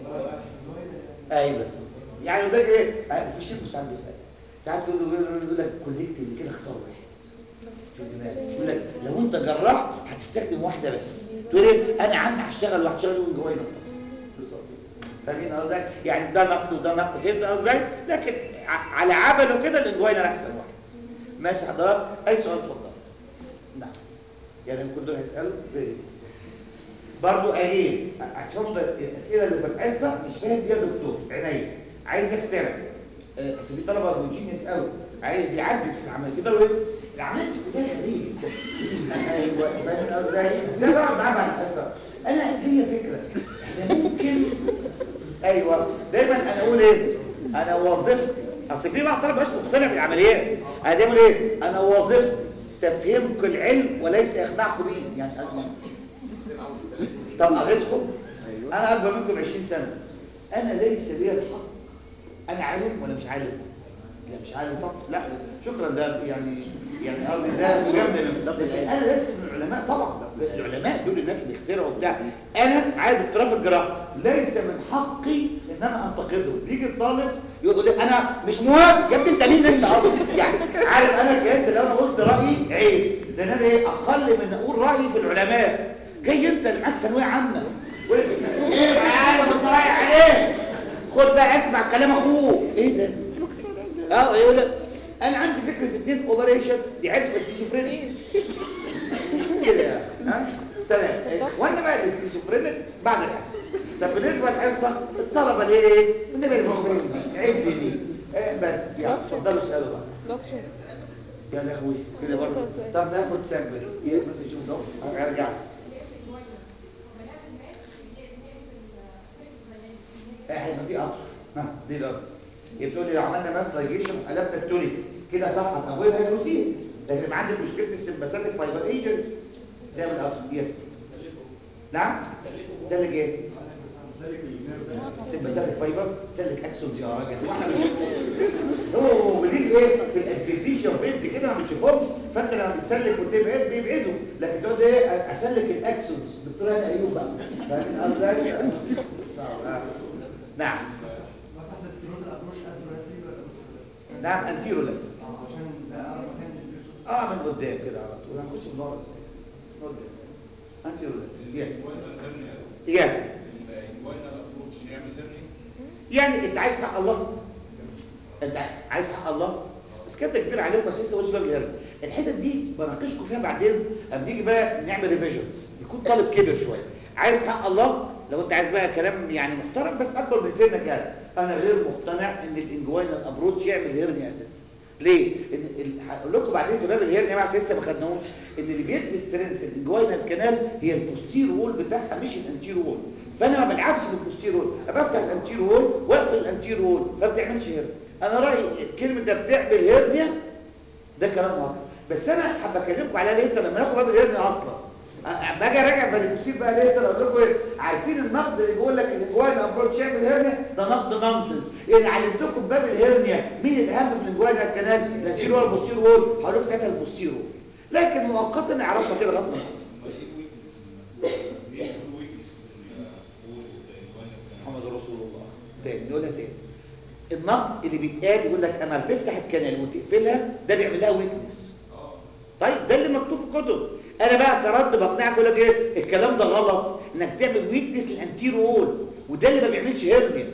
ايوه يعني ده ايه آه، في شيء ساعات بيسال ساعات يقول له يقول لك كولكتيف كده اختار واحد في الدماغ. يقول لك لو انت جراح هتستخدم واحده بس تقول ايه انا عم هشتغل وهشتغل من جوايا فاهمين قصدي يعني ده نقد وده نقد فهمت قصدي ازاي لكن ع- على عمله كده الانجوينر احسن واحد ماشي حضرتك اي سؤال اتفضل نعم يعني كل دول هيسالوا فيري برضو قليل عشان الاسئله اللي في الحصه مش فاهم دي يا دكتور عينيا عايز يخترع آه، بس في طلبه روتين يسالوا عايز يعدل في العمليه في طلبه يقول العمليه كلها غريبه ايوه فاهم ازاي ده بقى معاه بعد الحصه انا ليا فكره احنا ممكن ايوه دايما انا اقول ايه انا وظيفتي اصل في بعض الطلبه مش مقتنع بالعمليات انا دايما اقول ايه انا وظيفتي تفهيمكم العلم وليس اخداعكم بيه يعني أنا طب اغيظكم انا اكبر منكم 20 سنه انا ليس لي الحق انا عالم ولا مش عالم لا مش عالم طب لا شكرا ده يعني يعني قصدي ده مجامله طب انا لست من العلماء طبعا العلماء دول الناس بيخترعوا بتاع انا عايز دكتوراه في الجراحه ليس من حقي ان انا انتقده يجي الطالب يقول لي انا مش موافق يا ابني انت مين انت اصلا يعني عارف انا كويس لو انا قلت رايي عيب لان انا ايه اقل من اقول رايي في العلماء جاي انت اللي معاك ثانويه عامه يقول لك ايه معايا بتضايق عليه خد بقى اسمع كلام اخوه ايه ده اه يقول لك انا عندي فكره اتنين اوبريشن يعد سكيزوفرينيك كده يعني ها تمام وانا بقى السكيزوفرينيك بعد الحصه طب بالنسبه للحصه الطلبه ليه النبي اللي مش فاهم دي عيب لي دي آه بس يعني اتفضلوا اسالوا بقى دكتور يا لهوي كده برضه طب ناخد سامبلز ايه مثلا شوف ده ارجع هيبقى في قطر ها دي القطر بتقول لي لو عملنا ماس لايجيشن وقلبنا التونيك كده صح هتقويها هيدروسين لكن يبقى عندك مشكله السمباثيك فايبر ايجنت ده من القطر يس نعم سلك ايه سمباثيك فايبر سلك اكسونز يا راجل واحنا مش هو موجودين ايه في الادفيزيشن فينز كده ما بتشوفهمش فانت لما بتسلك وتبعد بيبعدوا لكن تقعد ايه اسلك الاكسونز دكتور هاني ايوب بقى فاهمين قصدي نعم نعم انتيرو لا اه من قدام كده على طول هنخش من ورا من قدام انتيرو لا يس يس يعني انت عايز حق الله انت عايز حق الله بس كده كبير عليكم بس لسه مش باب الهرم الحتت دي بناقشكم فيها بعدين اما نيجي بقى نعمل ريفيجنز يكون طالب كبر شويه عايز حق الله لو انت عايز بقى كلام يعني محترم بس اكبر من سنك يعني انا غير مقتنع ان الانجوينال ابروتش يعمل هيرنيا اساسا ليه؟ ان ال- هقول لكم بعدين في باب الهيرنيا بقى عشان لسه ما خدناهوش ان اللي بيدي سترينس الانجوينال كانال هي البوستير وول بتاعها مش الانتير وول فانا ما بلعبش في البوستير وول أنا بفتح الانتير وول واقفل الانتير وول ما بتعملش هيرنيا انا رايي كلمه ده بتعمل هيرنيا ده كلام واضح بس انا حابب اكلمكم عليها ليه لما ناخد باب الهيرنيا اصلا اما اجي اراجع بالبوستير بقى ليه اقول لكم ايه عارفين النقد اللي بيقول لك الانجوين ابروتش يعمل هيرنيا ده نقد نونسنس يعني علمتكم باب الهيرنيا مين الاهم في الانجوين الكنال الانتير وول البوستير وول هقول لكم ساعتها البوستير وول لكن مؤقتا نعرفها كده لغايه ما محمد رسول الله تاني نقولها تاني النقد اللي بيتقال يقول لك اما بتفتح الكنال وتقفلها ده بيعمل لها ويكنس طيب ده اللي مكتوب في الكتب انا بقى كرد بقنعك اقول لك ايه الكلام ده غلط انك تعمل ويكنس للانتير وول وده اللي ما بيعملش هيرنيا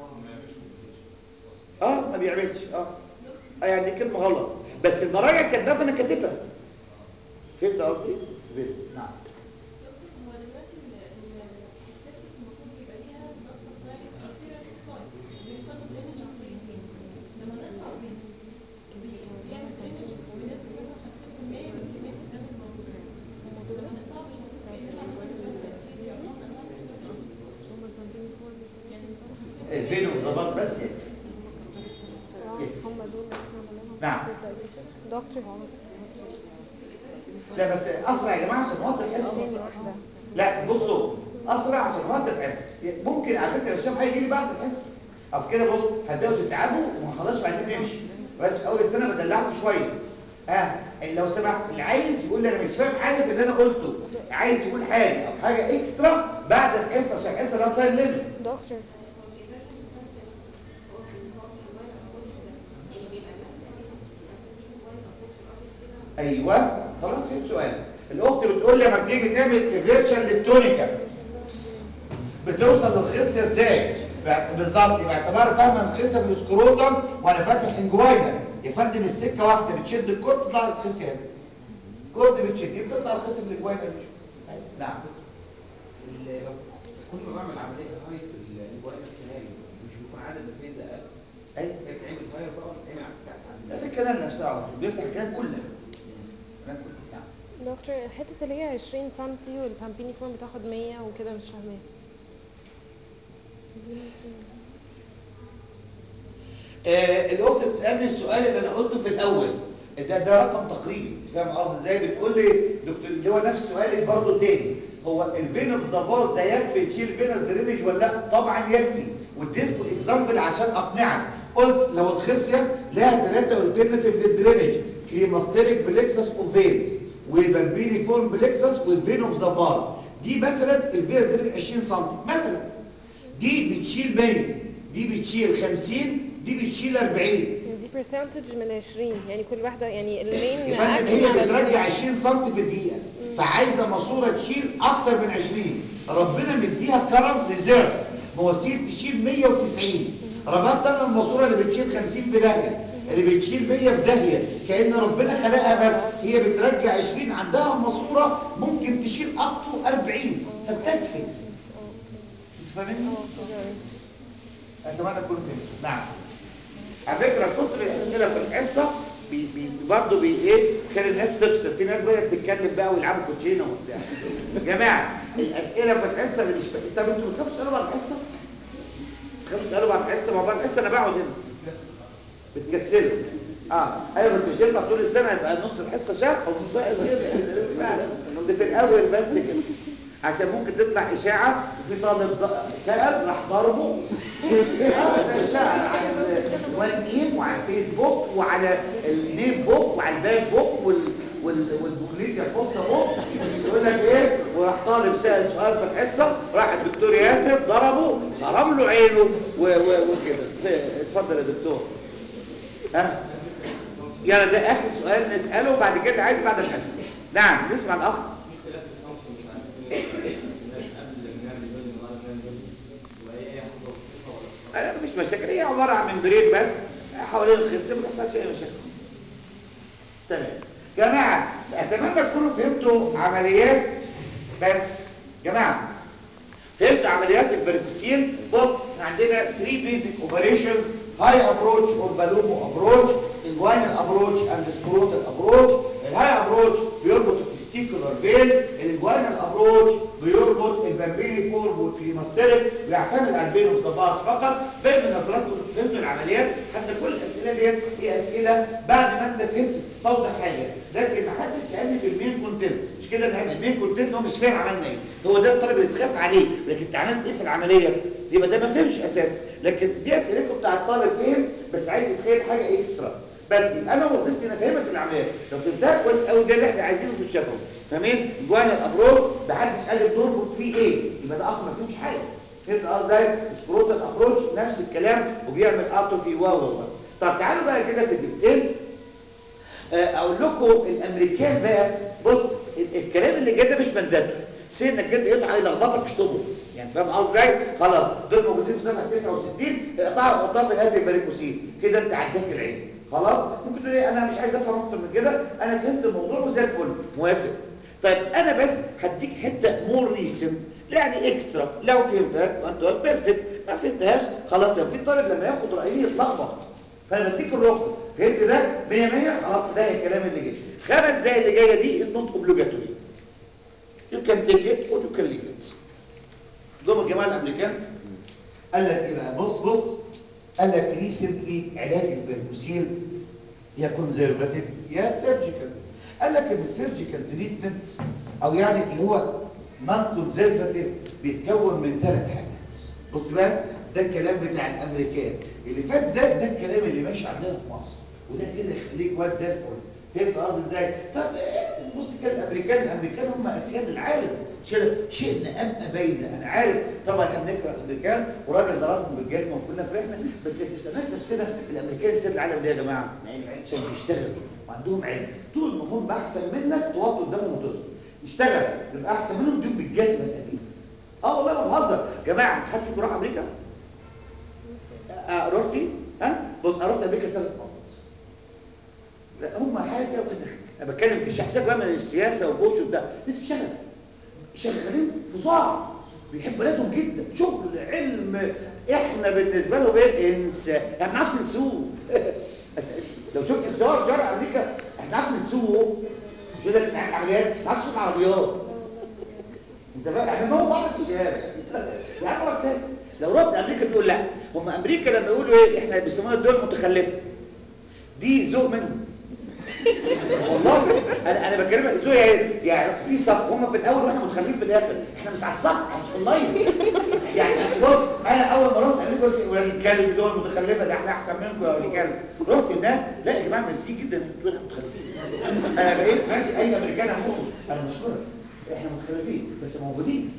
اه ما بيعملش اه آه يعني دي كلمه غلط بس المراجع كاتباها انا كاتبها فهمت قصدي؟ فهمت. نعم هو دلوقتي ال- ال- التستس المفروض يبقى ليها نقطة بتاعت arterial supply بيحصل له drainage عن طريق الفين لما نقطع فين بيعمل drainage بنسبة مثلا 50% من كمية الدم الموجودة لما نقطع مش المفروض كأننا عملنا دلوقتي أكيد يعني نوع من أنواع الobstruction. يعني الفين والظباط بس يعني هم دول اللي احنا عملناهم نعم. دكتور لا بس اسرع يا جماعه عشان وقت الحصه ثاني واحدة لا بصوا اسرع عشان وقت الحصه ممكن على فكره الشام هيجي لي بعد الحصه اصل كده بص هتبداوا تتعبوا وما خلاص عايزين نمشي بس في اول السنه بدلعكم شويه ها لو سمحت اللي عايز يقول لي انا مش فاهم حاجه في اللي انا قلته عايز يقول حاجه او حاجه اكسترا بعد الحصه عشان الحصه لها تايم ليميت دكتور ايوه خلاص فهمت سؤال الاخت بتقول لي لما بتيجي تعمل انفيرشن للتونيكا بتوصل للخصيه ازاي باعت- بالظبط باعتبار فاهمه الخصيه في السكروتم وانا فاتح انجوينا يا فندم السكه واحده بتشد الكورد تطلع الخصيه هنا الكورد بتشد يبقى تطلع الخصيه في الانجوينا دي نعم ال- لو كل ما بعمل عمليه هاي في الانجوينا الكنالي مش بيكون عدد الفيز اقل ايوه هي بتعمل هاي بقى ولا بتعمل على ده في الكلام نفسه على طول بيفتح الكلام كلها الكلام كله نعم دكتور الحتة اللي هي 20 سنتي والبامبيني فورم بتاخد 100 وكده مش فاهماه آه الاخت بتسالني السؤال اللي انا قلته في الاول ده ده رقم تقريبي فاهم قصدي ازاي بتقول لي دكتور اللي هو نفس سؤالك برضه تاني هو الفين اوف ذا باز ده يكفي تشيل فينس درينج ولا لا طبعا يكفي واديتكم اكزامبل عشان اقنعك قلت لو الخصيه لها ثلاثه الترناتيف للدرينج كريماستيريك بليكسس وفينز وبالبيني فورم بليكسس والفين اوف ذا باز دي مثلا الفينس درينج 20 سم مثلا دي بتشيل 100 دي بتشيل 50 دي بتشيل 40 دي برسنتج من 20 يعني كل واحدة يعني المين يبقى اكشن هي على بترجع الاتنين. 20 سم في الدقيقه فعايزه ماسوره تشيل اكتر من 20 ربنا مديها كرم ريزيرف مواسير تشيل 190 ربطت انا الماسوره اللي بتشيل 50 في داهيه اللي بتشيل 100 في داهيه كان ربنا خلقها بس هي بترجع 20 عندها ماسوره ممكن تشيل اب تو 40 فبتكفي فاهمني؟ اه كده ماشي. اتمنى تكون فهمت نعم على فكره كتر الاسئله في الحصه بي بي برضه بي ايه خلي الناس تفصل في ناس بدات تتكلم بقى ويلعبوا كوتشينه وبتاع يا جماعه الاسئله في الحصه اللي مش فا... طب انتوا بتخافوا تسالوا بعد الحصه بتخافوا تسالوا بعد الحصه ما بعد الحصه انا بقعد هنا بتكسلوا اه ايوه بس مش ينفع طول السنه يبقى نص الحصه شرح ونص اسئله ده في الاول بس كده عشان ممكن تطلع اشاعه وفي طالب ض- سال راح ضربه آه، ده اشاعه على ال- والنيم وعلى الفيسبوك وعلى النيم بوك وعلى الباك بوك وال وال والبوكليت الفرصه بوك يقول لك ايه وراح طالب طالب سال سؤال في الحصه راح الدكتور ياسر ضربه خرم له عينه و- و- وكده ف- اتفضل يا دكتور ها يعني ده اخر سؤال نساله وبعد كده عايز بعد الحصه نعم نسمع الاخ انا مفيش مشاكل هي عباره عن ممبرين بس حوالين الخصم ما بيحصلش اي مشاكل تمام جماعه اتمنى تكونوا فهمتوا عمليات بس جماعه فهمت عمليات الفيرتسين بص احنا عندنا 3 بيزك اوبريشنز هاي ابروتش اور بالومو ابروتش انجوينال ابروتش اند سكروتال ابروتش الهاي ابروتش بيربط التستيكولار بين الانجوينال ابروتش بيربط البامبيني فورم والكريماستيريك بيعتمد على البين اوف ذا باس فقط بين من نظراتكم فهمتوا العمليات حتى كل الاسئله ديت هي اسئله بعد ما انت فهمت تستوضح حاجه لكن ما حدش سالني في المين كونتنت مش كده ده المين كونتنت هو مش فاهم عملنا ايه هو ده الطالب اللي تخاف عليه لكن انت عملت ايه في العمليه يبقى ده ما فهمش اساسا لكن دي اسئلتكم بتاع الطالب فهم بس عايز يتخيل حاجه اكسترا بس يبقى انا وظيفتي ان افهمك العمليات لو فهمتها كويس قوي ده اللي احنا عايزينه في الشفوي فاهمين جوانا الابروج محدش قال لي بنربط فيه ايه يبقى ده اصلا ما فهمش حاجه فهمت قصدي سكروت الابروج نفس الكلام وبيعمل اتروفي واو واو طب تعالوا بقى كده في الدقيقتين آه، اقول لكم الامريكان بقى بص ال- الكلام اللي جاي ده مش مندته سير انك كده يقطع يلخبطك اشطبه يعني فاهم قصدي ازاي خلاص دول موجودين في صفحه 69 اقطعها وحطها في الهاتف الباريكوسين كده انت عداك العين خلاص ممكن تقول لي انا مش عايز افهم اكتر من كده انا فهمت الموضوع وزي الفل موافق طيب انا بس هديك حته مور ريسنت يعني اكسترا لو فهمتها وانت بيرفكت ما فهمتهاش خلاص يعني في طالب لما ياخد رايي يتلخبط فانا بديك الرخصه فهمت ده 100 100 خلاص ده الكلام اللي جاي خمس دقايق اللي جايه دي از نوت اوبليجاتوري يو كان تيك ات اور يو كان ليف ات جم الجماعه الامريكان قال لك ايه بقى بص بص قال لك ريسنتلي علاج الفيروسيل يا كونزرفاتيف يا سيرجيكال قال لك ان السيرجيكال تريتمنت او يعني اللي هو نون كونزرفاتيف بيتكون من ثلاث حاجات بص بقى ده الكلام بتاع الامريكان اللي فات ده ده الكلام اللي ماشي عندنا في مصر وده كده يخليك واد زي الفل فهمت قصدي ازاي طب إيه، بص كده الامريكان الامريكان هم اسياد العالم مش كده شئنا ام ابينا انا عارف طبعا احنا بنكره الامريكان وراجل ضربهم بالجزمه وكلنا فرحنا بس ما تستناش نفسنا الامريكان سيد العالم ده يا جماعه عشان بيشتغلوا وعندهم علم طول ما هم احسن منك توطي قدامهم وتسكت يشتغل يبقى احسن منهم دول بالجزمه القديمه اه والله ما بهزر يا جماعه انت حد فيكم راح امريكا آه رحتي ها بص أنا رحت امريكا ثلاث مرات لا هم حاجه وكده انا بتكلم كشخصيه بقى من السياسه وبوش وبتاع ناس بتشتغل شغالين فظاع بيحبوا بلادهم جدا شغل علم احنا بالنسبه لهم ايه انسى احنا ما بنعرفش نسوق بس لو شفت السواق في شارع امريكا احنا ما بنعرفش نسوق مش يقول لك نعمل عمليات ما بنعرفش نسوق عربيات انت فاهم احنا ما هو بعض في الشارع يا عم رحت فين؟ لو رحت امريكا تقول لا هم امريكا لما يقولوا ايه احنا بيسموها الدول المتخلفه دي ذوق منهم والله انا انا بكلمك ذوق يعني يعني في صف هم في الاول واحنا متخلفين في الاخر احنا مش على الصف احنا مش في اللاين يعني بص انا اول ما رحت امريكا قلت ولا الكلب دول متخلفه ده احنا احسن منكم يا ولي كلب رحت هناك لا يا جماعه ميرسي جدا انتوا احنا متخلفين انا بقيت ماشي اي امريكان اموت انا مشكورك احنا متخلفين بس موجودين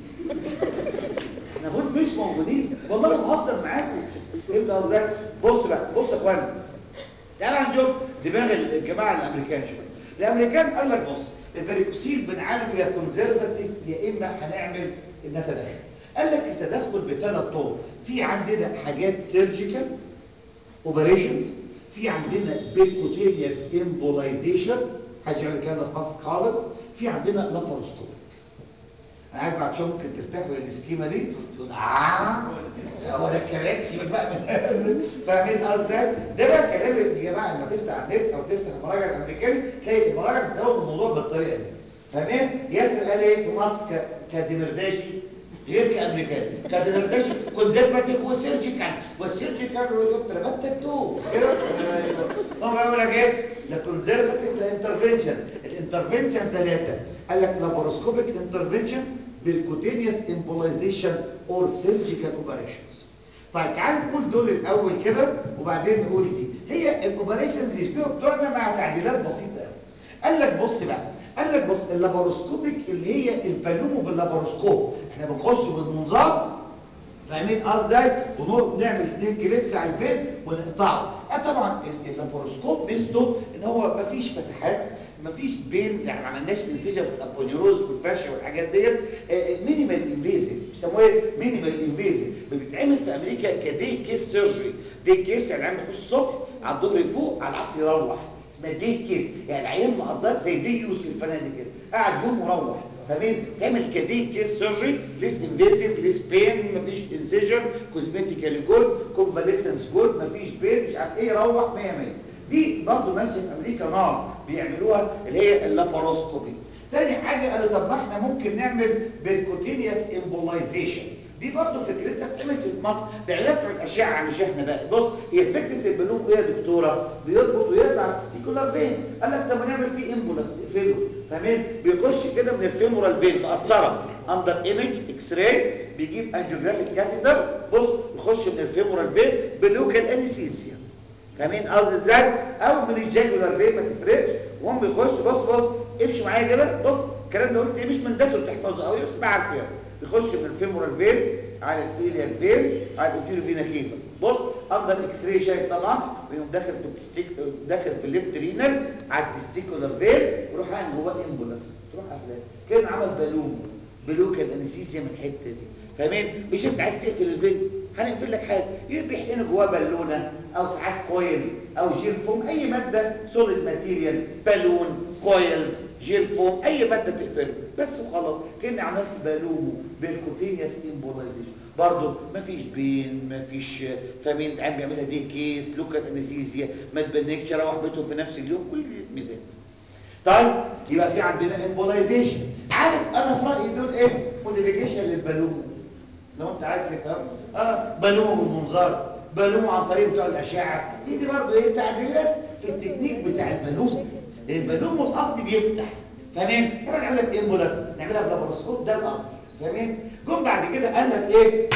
احنا المفروض مش موجودين والله ما بهزر معاكم فهمت قصدي بص بقى بص يا اخوانا تعالى نشوف دماغ الجماعه الامريكان شويه الامريكان قال لك بص الفاريكوسيل بنعالجه يا كونزرفاتيف يا اما هنعمل نتدخل قال لك التدخل بثلاث طرق في عندنا حاجات سيرجيكال اوبريشنز في عندنا بيركوتينيوس امبولايزيشن حاجه يعني كده خاص خالص في عندنا لاباروسكوبيك انا عارف بعد شويه ممكن ترتاحوا للسكيمه دي تقول اه هو ده الكلام سيبك بقى من فاهمين قصدي ده بقى الكلام اللي يا جماعه لما تفتح على النت او تفتح المراجع الامريكيه تلاقي المراجع بتدور الموضوع بالطريقه دي فاهمين ياسر قال ايه في مصر ك- كدمرداشي غير كامريكاني كدمرداشي كونزرفاتيف وسيرجيكال والسيرجيكال ويبقى التو كده هم بيقول لك ايه لا كونزرفاتيف لا انترفنشن الانترفنشن ثلاثه قال لك لاباروسكوبيك انترفنشن بالكوتينيوس امبولايزيشن اور سيرجيكال اوبريشنز طيب تعال نقول دول الاول كده وبعدين نقول دي هي الاوبريشنز يشبهوا بتوعنا مع تعديلات بسيطه قوي قال لك بص بقى قال لك بص اللاباروسكوبيك اللي هي البالومو باللاباروسكوب احنا بنخش بالمنظار فاهمين قصدي ازاي ونعمل اثنين كليبس على البيت ونقطعه اه طبعا ال- اللاباروسكوب ميزته ان هو مفيش فتحات مفيش بين يعني ما عملناش انسجن في الابونيروز والفاشيا والحاجات ديت مينيمال انفيزيف بيسموه ايه مينيمال انفيزيف بيتعمل في امريكا كدي كيس سيرجري دي كيس يعني عم يخش الصبح على الظهر يفوق على العصر يروح اسمها دي كيس يعني العيان مقدر زي دي يوس الفنادق كده قاعد يوم وروح فاهمين تعمل كدي كيس سيرجري ليس انفيزيف ليس بين مفيش انسيجن كوزمتيكالي جود كونفاليسنس جود مفيش بين مش عارف ايه يروح 100 100 دي برضه ماشيه في امريكا نار بيعملوها اللي هي اللاباروسكوبي تاني حاجه قالوا طب ما احنا ممكن نعمل بالكوتينيوس امبولايزيشن دي برضه فكرتها اتعملت في مصر بعلاج الاشعه مش احنا بقى بص هي فكره البلوم ايه يا دكتوره بيربط ويرجع على التستيكولار فين قال لك طب ما نعمل فيه امبولاس تقفله فاهمين بيخش كده من الفيمورال فين في قسطره اندر ايمج اكس راي بيجيب انجيوجرافيك كاثيتر بص يخش من الفيمورال فين بلوكال انستيزيا فاهمين قصدي ازاي او من الجاكولار فين ما تفرقش وهم بيخش بص بص امشي معايا كده بص الكلام ده قلت ايه مش من ده اللي تحفظه قوي بس ما عارف يعني بيخش من الفيمورال فين على الايليال فين على الانفيريور فينا كيفا بص اندر اكس راي شايف طبعا بيقوم داخل في التستيك داخل في الليفت رينال على التستيكولار فين يروح عامل جواه امبولانس تروح افلام كان عمل بالوم بلوكال انستيزيا من الحته دي فاهمين مش انت عايز تقفل الفيلم هنقفل لك حاجه بيحقن جواه بالونه او ساعات كويل او جيل فوم اي ماده سوليد ماتيريال بالون كويلز جيل فوم اي ماده تقفله بس وخلاص كاني عملت بالومه بالكوتينيوس امبولايزيشن برضه مفيش بين مفيش فاهمين عم بيعملها دي كيس لوكال انستيزيا ما تبنكش روح بيته في نفس اليوم كل الميزات طيب يبقى في عندنا امبولايزيشن عارف انا في رايي دول ايه موديفيكيشن للبالون لو انت عايز تفهم اه بالومه بالمنظار بالومه عن طريق بتوع الاشعه هي دي برضه ايه تعديلات في التكنيك بتاع البالوم البالوم الاصلي بيفتح فاهمين احنا نعملها بامبولاس نعملها بلابروسكوب ده الاصل فاهمين جم بعد كده قال لك ايه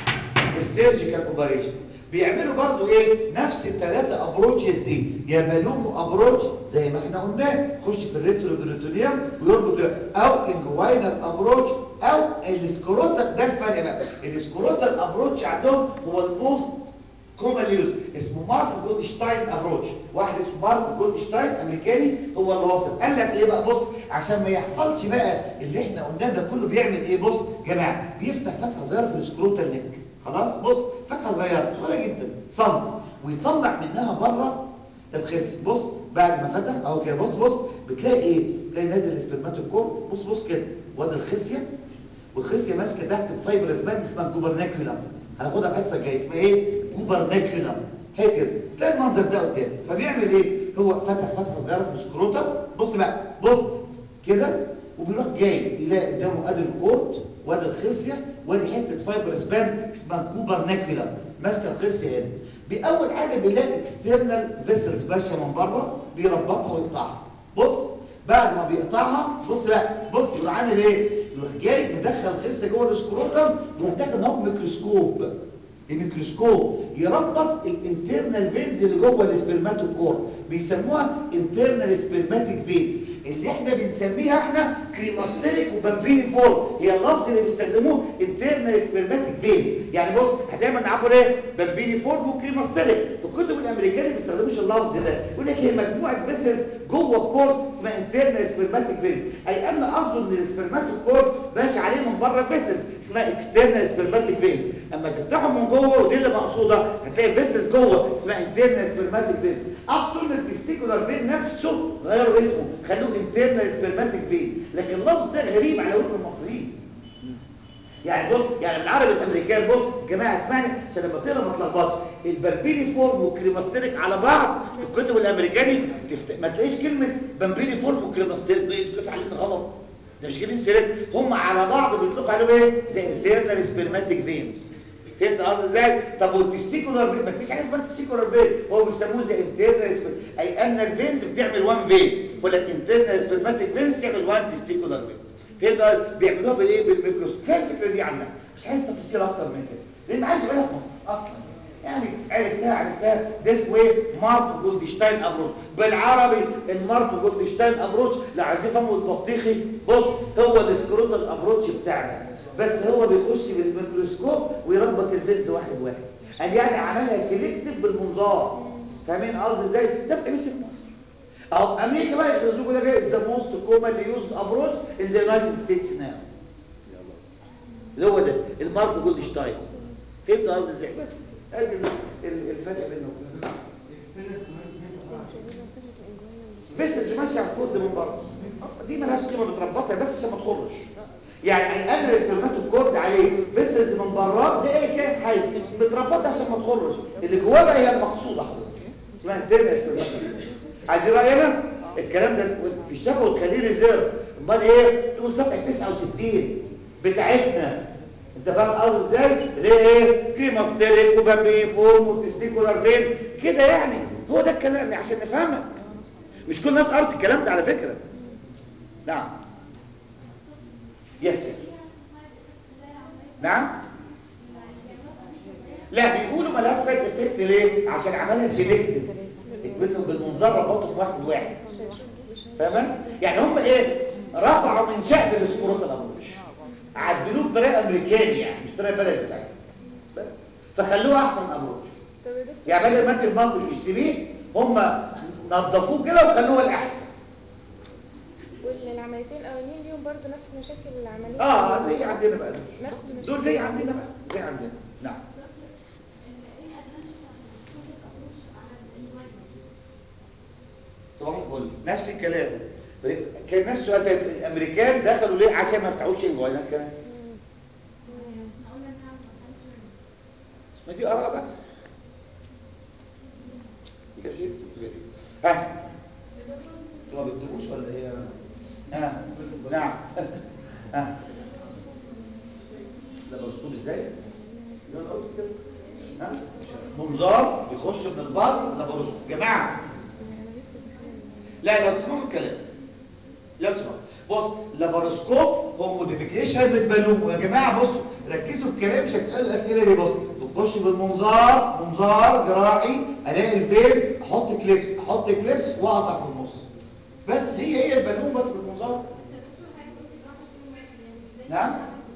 السيرجيكال اوبريشن بيعملوا برضو ايه نفس الثلاثه ابروتشز دي يا بالوم ابروتش زي ما احنا قلنا خش في الريتروبريتونيوم ويربط او الجواينال ابروتش او السكروتال ده الفرق بقى السكروتال ابروتش عندهم هو الموست كومن يوز اسمه مارك جولدشتاين ابروتش واحد اسمه مارك جولدشتاين امريكاني هو اللي واصل قال لك ايه بقى بص عشان ما يحصلش بقى اللي احنا قلناه ده كله بيعمل ايه بص يا جماعه بيفتح فتحه صغيره في السكروتال نيك خلاص بص فتحه صغيره صغيره جدا صمت ويطلع منها بره الخس بص بعد ما فتح اهو كده بص بص بتلاقي ايه تلاقي نازل السبرماتوكور بص بص كده وادي الخصيه والخصيه ماسكه تحت بفايبرس باند اسمها جوبرناكيولم هناخدها الحصه الجايه اسمها ايه جوبرناكيولم هي كده تلاقي المنظر ده قدام فبيعمل ايه هو فتح فتحه صغيره في السكروتا بص بقى بص كده وبيروح جاي يلاقي قدامه ادي الكورت وادي الخصيه وادي حته فايبرس باند اسمها جوبرناكيولم ماسكه الخصيه هنا باول حاجه بيلاقي اكسترنال فيسلز ماشيه من بره بيربطها ويقطعها بص بعد ما بيقطعها بص بقى بص يروح عامل ايه يروح جاي مدخل خصه جوه السكروتم يروح داخل اهو ميكروسكوب الميكروسكوب يربط الانترنال فينز اللي جوه السبرماتوكور بيسموها انترنال سبرماتيك فينز اللي احنا بنسميها احنا كريماستيريك وبامبيني فور هي اللفظ اللي بيستخدموه انترنال سبرماتيك فينز يعني بص دايما نعبر ايه بامبيني فور وكريماستيريك في الكتب الامريكيه ما بيستخدموش اللفظ ده يقول لك هي مجموعه فيسلز جوه الكور اسمها انترنال سبرماتيك فينز اي ان قصده ان السبرماتوكور ماشي عليه من بره فيسلز اسمها اكسترنال سبرماتيك فينز اما تفتحه من جوه ودي اللي مقصوده هتلاقي فيسلز جوه اسمها انترنال سبرماتيك فينز ابطل التستيكولار فين نفسه غيروا اسمه خلوه انترنال سبرماتيك فين لكن اللفظ ده غريب على ودن المصريين يعني بص يعني بالعربي الامريكان بص جماعه اسمعني عشان لما تقرا ما تلخبطش البامبيني فورم والكريماستيريك على بعض في الكتب الامريكاني تفت... ما تلاقيش كلمه بامبيني فورم وكريماستيريك بيدرس علينا غلط ده مش جايبين سيرت هم على بعض بيطلقوا عليهم ايه زي انترنال سبرماتيك فينز فهمت قصدي ازاي طب والتستيكولار فين ما فيش حاجه اسمها تستيكولار فين هو بيسموه زي انترنال اي ان الفينز بتعمل 1 فين فلك انترنال سبرماتيك فينز تعمل 1 تستيكولار فين فهمت بيعملوها بالايه بالميكروسكوب كان الفكره دي عنها مش عايز تفاصيل اكتر من كده لان ما عايز يبقى في مصر اصلا يعني عرفتها عرفتها تحتها ده اسمه ايه مارت جولدشتاين ابروش بالعربي المارت جولدشتاين ابروش لو عايزين يفهموا البطيخي بص هو السكروتال ابروش بتاعنا بس هو بيخش بالميكروسكوب ويربط الفينز واحد واحد قال يعني عملها سيلكتيف بالمنظار فاهمين قصدي ازاي ده ما بتعملش في مصر اهو امريكا بقى يخرجوا ده جاي ذا موست كومنلي يوزد ابروش ان ذا يونايتد ستيتس ناو اللي هو ده المارك جولدشتاين فهمت قصدي ازاي بس ادي ال- ال- الفرق بينهم فيسج ماشي على الكود من بره دي ملهاش قيمه بتربطها بس عشان ما تخرش يعني الامر استلمات الكود عليه فيسج من بره زي اي كائن حي بتربطها عشان ما تخرش اللي جواه بقى هي المقصوده حضرتك اسمها انترنال استلمات عايزين راينا الكلام ده في الشفا وتخليه ريزيرف امال ايه تقول صفحه 69 بتاعتنا انت فاهم قصدي ازاي اللي هي ايه كريماستيريك وبابي فورم وتستيكولار فين كده يعني هو ده الكلام عشان نفهمها مش كل الناس قرت الكلام ده على فكره نعم يس نعم لا بيقولوا مالهاش سايد افكت ليه عشان عملها سيلكتيف اكملهم بالمنظار ربطهم واحد واحد فاهمين يعني هم ايه رفعوا من شأن السكروت الابروش عدلوه بطريقه امريكاني يعني مش طريقه بلد بتاعتهم بس فخلوه احسن ابروش طب يا دكتور يعني بدل ما انت المصري تشتريه هم نظفوه كده وخلوه الاحسن والعمليتين الاولانيين ليهم برضو نفس مشاكل العمليه اه زي عندنا بقى نفس المشاكل دول زي عندنا بقى زي عندنا نعم صباح الفل نفس الكلام كان نفس السؤال ده الامريكان دخلوا ليه عشان ما يفتحوش الجوانا كان ما دي اراء بقى ها انتوا ما بتدوش ولا ايه ها نعم ها ده مرسوم ازاي زي ما أنا قلت كده ها منظار يخش من البر لابروسكوب جماعه لا لو تسمعوا الكلام لا تسمعوا بص لابروسكوب هو موديفيكيشن للبالون يا جماعه بصوا ركزوا في الكلام مش هتسالوا الاسئله دي بص بخش بالمنظار منظار جراحي الاقي الفين احط كليبس احط كليبس واقطع في النص بس هي هي البالون بس بالمنظار نعم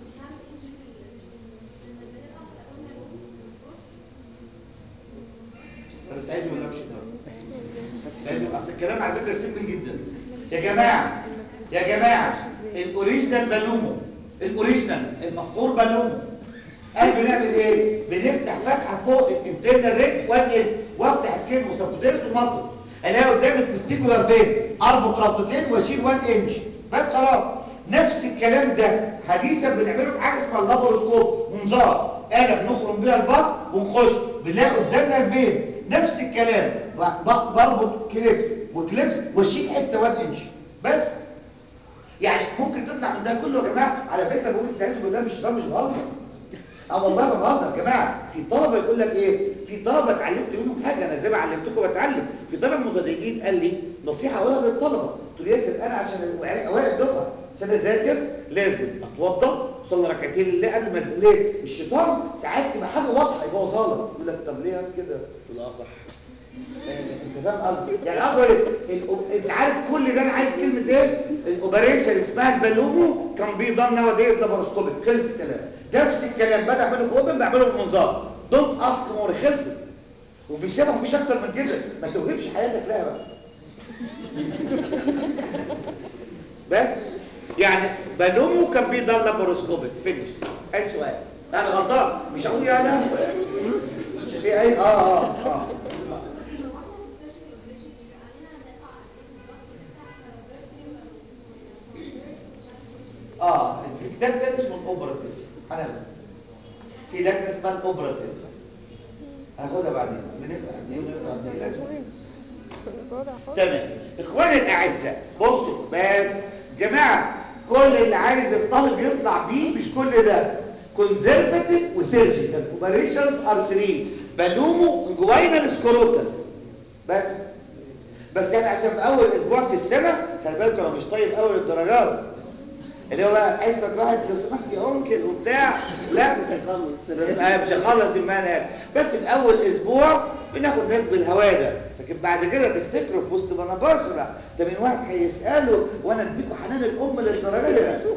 طب استعيدوا ولا مش استعيدوا اصل الكلام على فكره سيمبل جدا يا جماعه يا جماعه الاوريجينال بالومو الاوريجينال المفقور بالومو قال بنعمل ايه بنفتح فتحه فوق الانترنال ريت وادي وافتح سكين وسبوتيرس ومصل الاقي قدام التستيكولار فين اربط ربطتين واشيل 1 انش بس خلاص نفس الكلام ده حديثا بنعمله بحاجه اسمها اللابروسكوب منظار آلة بنخرم بيها البطن ونخش بنلاقي قدامنا الفين نفس الكلام ب- بربط كليبس وكليبس واشيل حته 1 انش بس يعني ممكن تطلع من ده كله يا جماعه على فكره بقول استعيذوا بالله مش مش بهزر اه والله ما بهزر يا جماعه في طلبه يقول لك ايه في طلبه اتعلمت منهم حاجه انا زي ما علمتكم بتعلم في طالب متدرجين قال لي نصيحه اقولها للطلبه قلت له ياسر انا عشان اوائل الدفعه عشان اذاكر لازم اتوضى اصلي ركعتين لله قبل ما ليه الشيطان ساعات تبقى حاجه واضحه يبقى صلاه يقول لك طب ليه أعمل كده تقول اه صح انت فاهم قصدي يعني قصدي ايه الأو- انت عارف كل ده انا عايز كلمه ايه الاوبريشن اسمها البالومو كان بيضم نواديز لاباروسكوبيك خلص الكلام نفس الكلام بدا اعمله في اوبن بعمله في منظار دونت اسك مور خلصت وفي الشبه مفيش اكتر من كده ما توهبش حياتك لها بقى بس يعني بالومو كان بيضم لاباروسكوبيك فينيش اي سؤال انا غلطان مش هقول يا لا في اي اه اه اه اه في كتاب تاني اسمه الاوبراتيف هناخده في لجنه اسمها الاوبراتيف هناخدها بعدين بنفتح اليوم نقرا عن اللجنه واضح خالص تمام اخواني الاعزاء بصوا بس جماعه كل اللي عايز الطالب يطلع بيه مش كل ده كونزرفاتيف وسيرجيكال اوبريشنز ار 3 بالومو جوينال سكروتال بس بس يعني عشان في اول اسبوع في السنه خلي بالكم انا مش طيب اول الدرجات اللي هو بقى حصه واحد لو سمحت يا انكل وبتاع لا بس آه، مش هخلص المنهج بس في اول اسبوع بناخد ناس بالهواده لكن بعد كده تفتكروا في وسط ما انا بشرح ده من واحد هيساله وانا اديكوا حنان الام للدرجه دي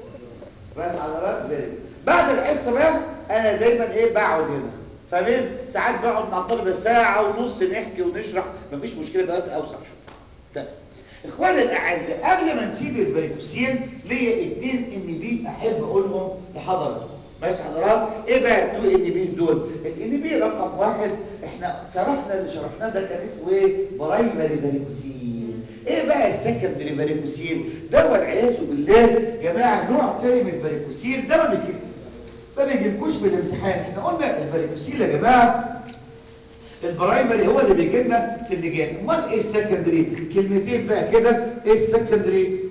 بس حضرات بالي بعد الحصه بقى انا دايما ايه بقعد هنا فاهمين ساعات بقعد مع الطلبه ساعه ونص نحكي ونشرح مفيش مشكله بقى اوسع شويه طيب اخواني الاعزاء قبل ما نسيب الفاريكوسين ليا اتنين ان بي احب اقولهم لحضراتكم ماشي حضرات ايه بقى التو ان بيز دول الان بي رقم واحد احنا شرحنا اللي شرحناه ده كان اسمه ايه برايمري فاريكوسين ايه بقى السكندري فاريكوسين ده والعياذ بالله يا جماعه نوع تاني من الفاريكوسين ده ما بيجي ما بيجيلكوش في الامتحان احنا قلنا الفاريكوسين يا جماعه البرايمري هو اللي بيجي لنا في اللجان امال ايه السكندري كلمتين بقى كده ايه السكندري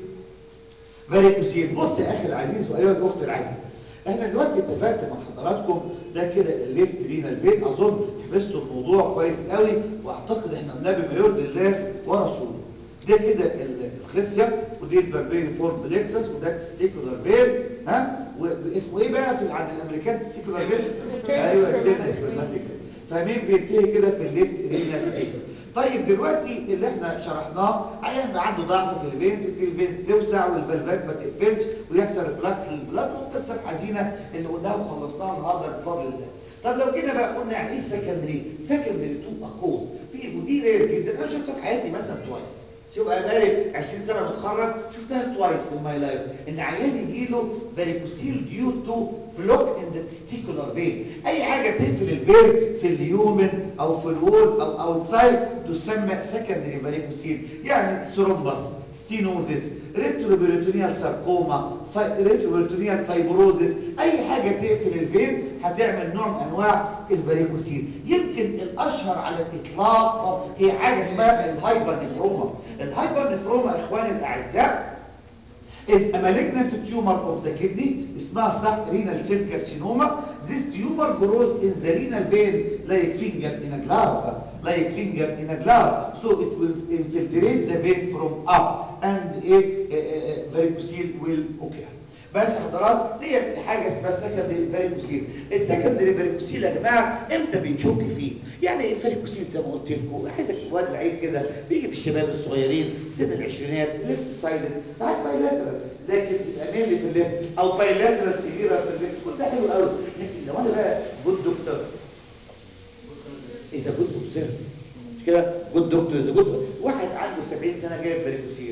فاريكوسين بص يا اخي العزيز وايها الاخت العزيز احنا دلوقتي اتفقت مع حضراتكم ده كده الليفت رينال فين اظن حفظتوا الموضوع كويس قوي واعتقد احنا قلناه بما يرضي الله ورسوله ده كده الخصيه ودي البربيري فورم بليكسس وده تستيكولار فين ها واسمه ايه بقى في عند الامريكان تستيكولار فين ايوه التنس سبرماتيك فاهمين بينتهي كده في الليفت رينال فين طيب دلوقتي اللي احنا شرحناه عيان بقى عنده ضعف في الفينز الفينز توسع والفالفات ما تقفلش ويحصل ريفلكس للبلاد والقصه الحزينه اللي قلناها وخلصناها النهارده بفضل الله طب لو كده بقى قلنا يعني ايه سكندري سكندري تو اكوز في ودي رير جدا انا شفتها في حياتي مثلا توايس شوف انا بقالي 20 سنه متخرج شفتها توايس في ماي لايف ان عيان يجي له فاريكوسيل ديو تو بلوك ان ذا تستيكولار فين اي حاجه تقفل الفين في اليومن او في الوول او اوتسايد تسمى سكندري فاريكوسيل يعني ثرومبس ستينوزيس ريتروبيريتونيال ساركوما ريتروبيريتونيال فايبروزيس اي حاجه تقفل الفين هتعمل نوع من انواع الفاريكوسيل يمكن الاشهر على الاطلاق هي حاجه اسمها الهايبر نفروما الهايبر نفروما اخواني الاعزاء is a malignant tumor of the kidney اسمها صح renal cell carcinoma this tumor grows in the renal vein like finger in a glove like finger in a glove so it will infiltrate the vein from up and a, a, a varicocele will occur بس حضرات دي حاجه اسمها السكندري فاريكوسيل السكندري فاريكوسيل يا جماعه امتى بنشك فيه يعني ايه الفاريكوسيل زي ما قلت لكم عايزك واد لعيب كده بيجي في الشباب الصغيرين سن العشرينات ليفت سايدد ساعات بايلاترال لكن يبقى ميلي في الليفت او بايلاترال سيفيرا في الليفت كل ده حلو قوي لكن لو انا بقى جود دكتور اذا جود اوبزيرف مش كده جود دكتور اذا جود واحد عنده 70 سنه جايب فاريكوسيل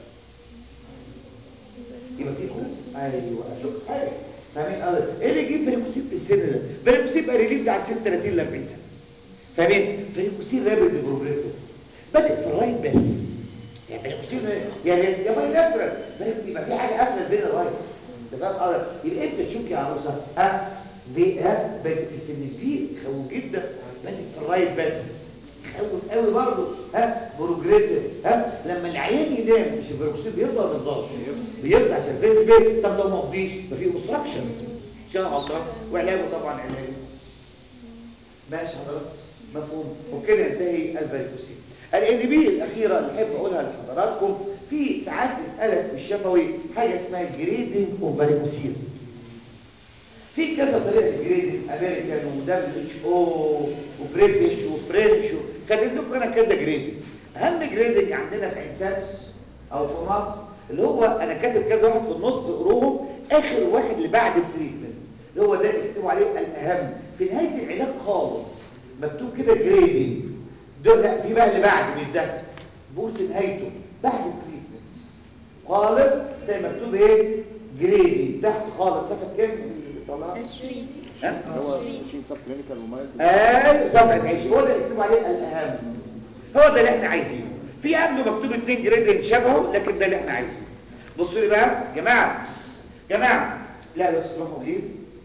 يبقى سيكونس ايوه اشوف حاجه فاهمين اه ايه اللي يجيب فريكوسيل في السن ده فريكوسيل يبقى ريليف ده عند سن 30 ل 40 سنه فاهمين فريكوسيل رابد بروجريسيف بدا في الرايت بس يعني فريكوسيل يعني يا بايلاترال يبقى في حاجه قافله بين الرايت انت فاهم اه يبقى امتى تشوف يا عروسه ها في ها بادئ في سن كبير خوف جدا بادئ في الرايت بس خوف قوي برضه ها بروجريسيف ها لما العيان ينام مش البروكسيد بيفضل ولا ما بيفضلش بيفضل عشان الفيز بيه طب لو ما فضيش ما في اوبستراكشن شنو اوبستراكشن وعلاجه طبعا علاج ماشي حضرتك مفهوم وكده ينتهي الفاريكوسيل الان بي الاخيره اللي احب اقولها لحضراتكم في ساعات يسالك في الشفوي حاجه اسمها جريدنج اوف فاريكوسيل في كذا طريقه للجريدنج امريكان ودبليو اتش او وبريتش وفرنش كاتب لكم انا كذا جريدنج اهم جريدنج عندنا في عين شمس او في مصر اللي هو انا كاتب كذا واحد في النص اقروهم اخر واحد اللي بعد التريتمنت اللي هو ده اللي يكتبوا عليه الاهم في نهايه العلاج خالص مكتوب كده جريدنج ده لا في بقى اللي بعد مش ده بقول في نهايته بعد التريتمنت خالص ده مكتوب ايه جريدنج تحت خالص صفحه كام طلع 20 ها هو 20 سب كلينيكال ومايلد ايوه صفحه 20 هو ده مكتوب عليه الاهم هو ده اللي احنا عايزينه في قبله مكتوب اتنين جريدنج شبهه لكن ده اللي احنا عايزينه بصوا لي بقى جماعه جماعه لا لو تسمحوا بليز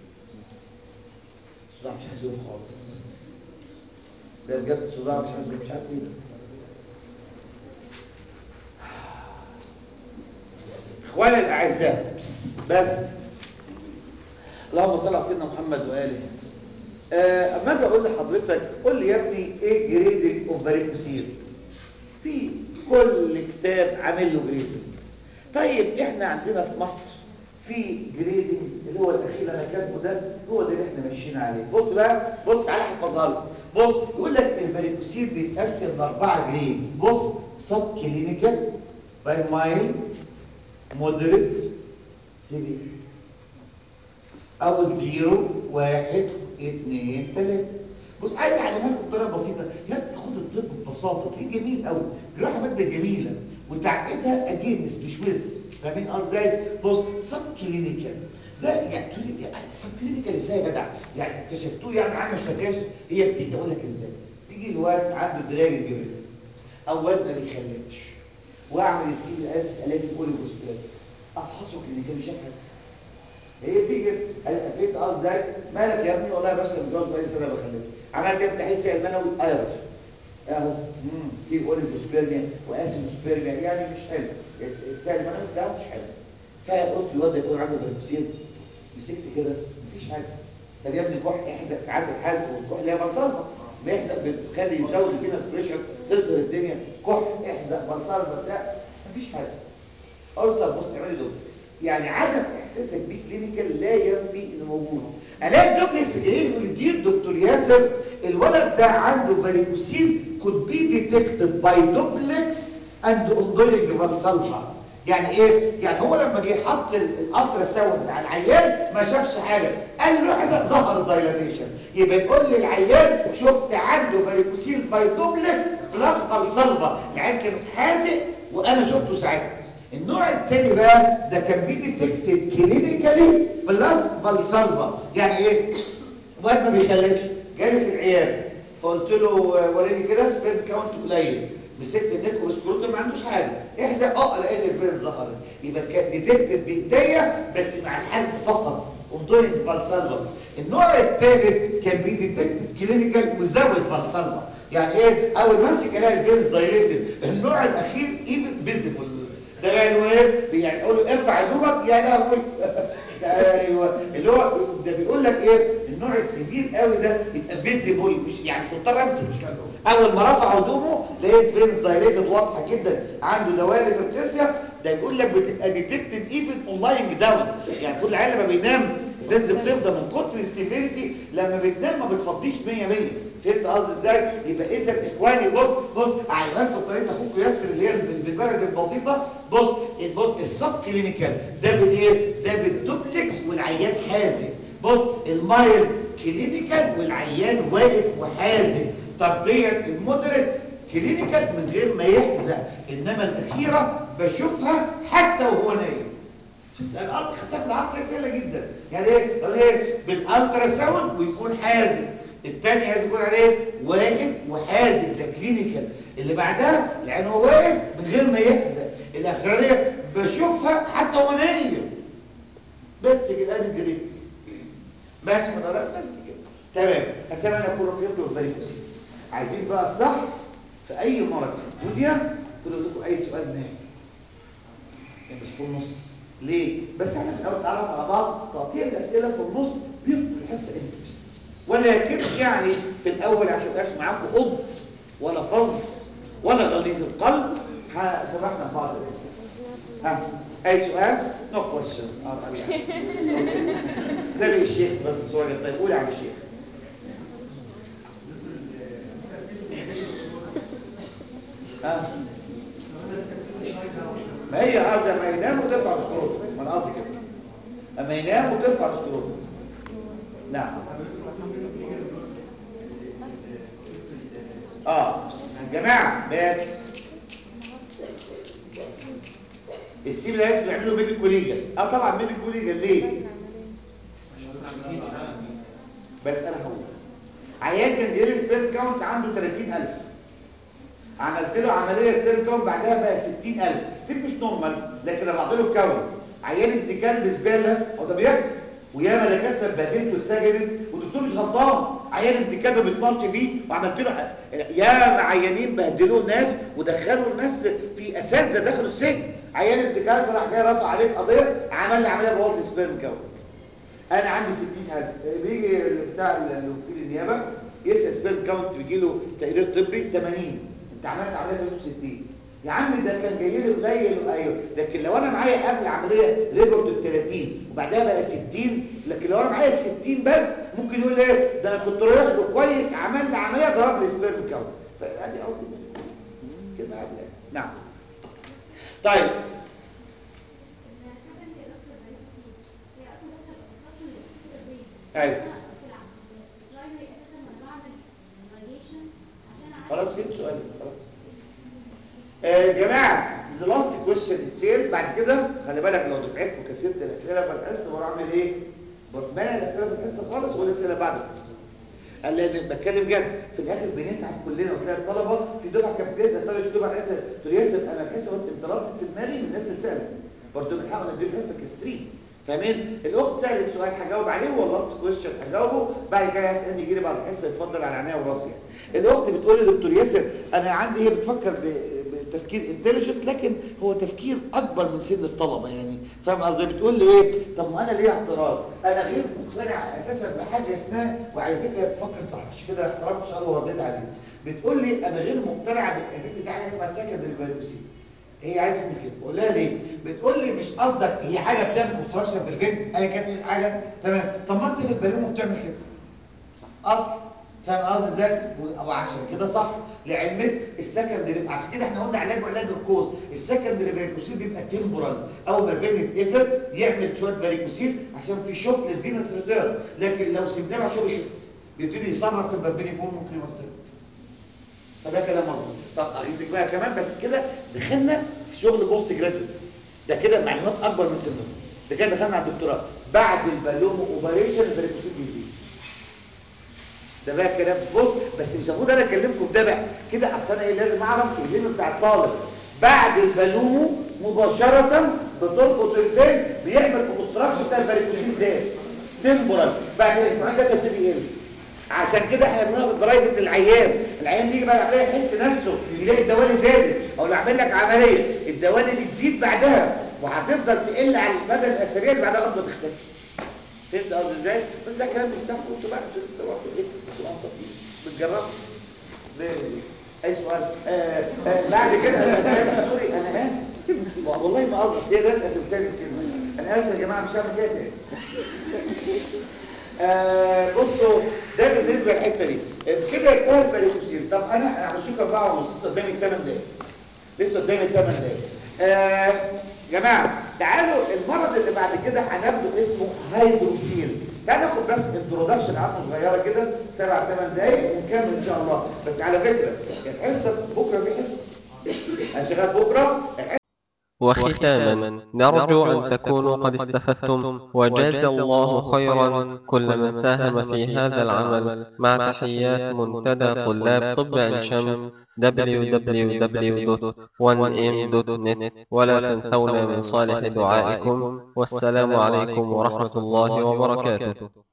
الصداع مش عايزهم خالص ده بجد الصداع مش عايزهم مش عارف ايه ده. اخواني الاعزاء بس, بس. اللهم صل على سيدنا محمد واله آه، اما اجي اقول لحضرتك قول لي يا ابني ايه جريدنج اوف فاريكوسيل في كل كتاب عامل له جريدنج طيب احنا عندنا في مصر في جريدنج اللي هو الاخير اللي انا كاتبه ده هو ده اللي احنا ماشيين عليه بص بقى بص تعالى احفظها لك بص يقول لك الفاريكوسيل بيتقسم لاربعه جريدز بص سب كلينيكال باي مايل مودريت سيفير اول زيرو واحد اثنين ثلاثة بص عايز اعلمها لكم بطريقه بسيطه يا ابني خد الطب ببساطه تلاقيه جميل قوي جراحه ماده جميله وتعقيدها اجينس مش وز فاهمين قصدي ازاي بص سب كلينيكال ده يعني تقول لي يعني سب كلينيكال ازاي يا جدع يعني اكتشفتوه يعني عم مش فاكرش هي بتيجي اقول لك ازاي تيجي الواد عنده دراج جبل او واد ما بيخلفش واعمل السي بي اس الاقي اوليجوسبير افحصه كلينيكال مش حاجه هي بتيجي فهمت قصدي ازاي مالك يا ابني والله يا باشا متجوز بقالي سنه بخلف عملت ايه تحليل سائل منوي ايرش اهو امم في اوليجوسبيرميا واسيدوسبيرميا يعني مش حلو السائل المنوي ده مش حلو فقلت الواد ده يكون عنده بريكسيل مسكت كده مفيش حاجه طب يا ابني كح احزق ساعات الحزق والكح اللي هي بنصلبه ما يحزق بتخلي يزود الفينس بريشر تظهر الدنيا كح احزق بنصلبه بتاع مفيش حاجه قلت طب بص اعملي دوبلكس يعني عدم احساسك بيه كلينيكال لا ينفي انه موجود الاقي دوبلكس جاي يقول لي دكتور ياسر الولد ده عنده فاريكوسيل could be detected by duplex and ongoing فالصلحه يعني ايه يعني هو لما جه حط الالترا ساوند بتاع العيان ما شافش حاجه قال له حاجه ظهر الدايلاتيشن يبقى يقول لي العيان شفت عنده فاريكوسيل باي دوبلكس بلس فالصلبه العيان كان حازق وانا شفته ساعتها النوع الثاني بقى ده كان بي ديتكتد كلينيكالي بلس فالصلبه يعني ايه واد ما بيخلفش جالي في العياده فقلت له وريني كده سبيرم كاونت قليل مسكت النك وسكروت ما عندوش حاجه احزق اه لقيت البين ظهرت يبقى كانت ديتكتد بايديا بس مع الحزق فقط اونتوينج فالصلبه النوع الثالث كان بي ديتكتد كلينيكال وزود فالصلبه يعني ايه اول ما امسك الاقي البينز دايليتد النوع الاخير ايفن فيزيبل ده بقى اللي هو ايه يعني اقول له ارفع هدومك يا لهوي ايوه اللي هو ده بيقول لك ايه النوع السبير قوي ده يبقى فيزيبل مش يعني مش مضطر امسك اول ما رفع هدومه لقيت فينز دايليتد واضحه جدا عنده دوالي فبتسيا ده بيقول لك بتبقى ديتكتد ايفن اونلاين داون يعني كل العيال لما بينام الفينز بتفضى من كتر السيفيريتي لما بتنام ما بتفضيش 100 100 فهمت قصدي ازاي يبقى اذا اخواني بص بص اعلمكم طريقه اخوك ياسر اللي هي بالبلد البسيطه بص بص السب كلينيكال ده بالايه ده بالدوبلكس والعيان حازم بص المايل كلينيكال والعيان واقف وحازم طب ديت المودريت كلينيكال من غير ما يحزق انما الاخيره بشوفها حتى وهو نايم شفت الارض خدتها بالعقل سهله جدا يعني ايه يعني ايه بالالترا ساوند ويكون حازم الثاني لازم يكون عليه واقف وحازم ده كلينيكال اللي بعدها لان هو واقف من غير ما يحزق الاخرانيه بشوفها حتى وهو نايم بس كده ادي الجريد ماشي حضرتك بس كده تمام اتمنى اكون فهمتوا الفاريكوس عايزين بقى الصح في اي مرض في الدنيا كل لكم اي سؤال نهائي يعني مش في النص ليه بس احنا في الاول نتعرف على بعض تقطيع الاسئله في النص بيفقد الحصه انترست ولكن يعني في الاول عشان مبقاش معاكم قض ولا فظ ولا غليظ القلب سمحنا بعض ها اي سؤال نو كويشن ده لي الشيخ بس سؤال طيب قول يا عم الشيخ ها ما هي ارض ما ينام وترفع السكروت ما انا قصدي كده اما ينام وترفع السكروت نعم اه جماعه ماشي السيب ده لازم يعملوا ميديكو ليجل اه طبعا ميديكو ليجل ليه بس انا هقول عيان كان جاي سبيرم كاونت عنده 30000 عملت له عمليه سبيرم كاونت بعدها بقى 60000 ستيل مش نورمال لكن انا بعمل له كاونت عيان ابن كلب زباله او ده بيحصل وياما دكاتره اتبهدلت واتسجنت والدكتور مش غلطان عيان ابن كلب بتمرش فيه وعملت له ياما عيانين بهدلوا الناس ودخلوا الناس في اساتذه دخلوا السجن عيان ابن كلب راح جاي رفع عليك قضيه عمل لي عمليه بوظ سبيرم كاونت انا عندي 60000 بيجي بتاع وكيل النيابه يسال سبيرم كاونت بيجي له تقرير طبي 80 انت عملت عمليه 60 يا عم ده كان جاي لي قليل ايوه لكن لو انا معايا قبل العمليه ريبورت ب 30 وبعدها بقى 60 لكن لو انا معايا 60 بس ممكن يقول ايه ده انا كنت رايح له كويس عمل لي عمليه ضرب لي سبيرم كاونت فادي قصدي كده قبل نعم طيب ايوه خلاص فهمت سؤالي خلاص يا جماعه ذا لاست كويشن اتسال بعد كده خلي بالك لو دفعتكم كسبت الاسئله في الحصه بروح اعمل ايه؟ بروح مانع الاسئله في الحصه خالص ولا الاسئله بعد الحصه قال لي أنا بتكلم جد في الاخر بنتعب كلنا وتلاقي الطلبه في دفعه كانت بتسال طب مش دفعه الحصه قلت له ياسر انا الحصه كنت انطلقت في دماغي من الناس اللي سالت برضه بنحاول ندي الحصه كستريم فاهمين الاخت سالت سؤال هجاوب عليه واللاست كويشن هجاوبه بعد كده يسالني يجي لي بعد الحصه يتفضل على عينيا وراسي يعني الاخت بتقول لي دكتور ياسر انا عندي هي بتفكر ب- بتفكير انتليجنت لكن هو تفكير اكبر من سن الطلبه يعني فاهم قصدي بتقول لي ايه طب ما انا ليه اعتراض انا غير مقتنع اساسا بحاجه اسمها وعلى فكره بتفكر صح مش كده احترمت سؤال ورديت عليه بتقول لي انا غير مقتنع بالاساس في حاجه اسمها سكندري بايوبسي هي عايزه تقول كده بقول لها ليه بتقول لي مش قصدك هي حاجه بتعمل كونستراكشن في البيت ايا كانت الحاجه تمام طب ما انت في البالونه بتعمل كده اصلا فاهم قصدي ازاي وعشان كده صح لعلمك السكندري عشان كده احنا قلنا علاج وعلاج الكوز السكندري فاريكوسيل بيبقى تمبورال اول ما الفين يتقفل يعمل شويه فاريكوسيل عشان في شوك للفينس ريتيرن لكن لو سيبناه مع شغل يخف بيبتدي يصرف في البابيني فوق ممكن يوصل فده كلام مظبوط طب اغيظك بقى كمان بس كده دخلنا في شغل بوست جراديويت ده كده معلومات اكبر من سنه ده كده دخلنا على الدكتوراه بعد البالوم اوبريشن الفاريكوسيل بيزيد ده بقى كلام بص بس مش المفروض انا اكلمكم في ده بقى كده اصل انا ايه لازم اعرف الهيم بتاع الطالب بعد البالومو مباشره بتربط الفين بيعمل اوبستراكشن بتاع الفاريكوسيل زاد تمبورال بعد الاسبوعين ده تبتدي يقل عشان كده احنا بناخد برايفت العيان العيان بيجي بعد العمليه يحس نفسه يلاقي الدوالي زادت او لو عمل لك عمليه الدوالي بتزيد بعدها وهتفضل تقل على المدى الاسابيع اللي بعدها لغايه ما تختفي فهمت قصدي ازاي بس ده كلام مش بتاعكم انتوا بقى انتوا لسه برضه ايه انتوا انطفين بتجربوا ليه؟ اي سؤال آه آه بعد كده انا انا سوري انا اسف والله ما قصدي هي لازقه في لساني الكلمه انا اسف يا جماعه مش هعمل كده تاني آه بصوا ده بالنسبه للحته دي كده انتهى الفاريكوسيل طب انا انا بشوف اربعه ونص لسه قدامي 8 دقايق لسه قدامي 8 دقايق آه جماعه تعالوا المرض اللي بعد كده هناخده اسمه هيدروكسيل تعالوا ناخد بس انترودكشن عنه صغيره كده سبع ثمان دقايق ونكمل ان شاء الله بس على فكره الحصه بكره في حصه انا شغال بكره الحصه وختاما نرجو أن تكونوا قد استفدتم وجاز الله خيرا كل من ساهم في هذا العمل مع تحيات منتدى طلاب طب عين شمس www.1m.net ولا تنسونا من صالح دعائكم والسلام عليكم ورحمة الله وبركاته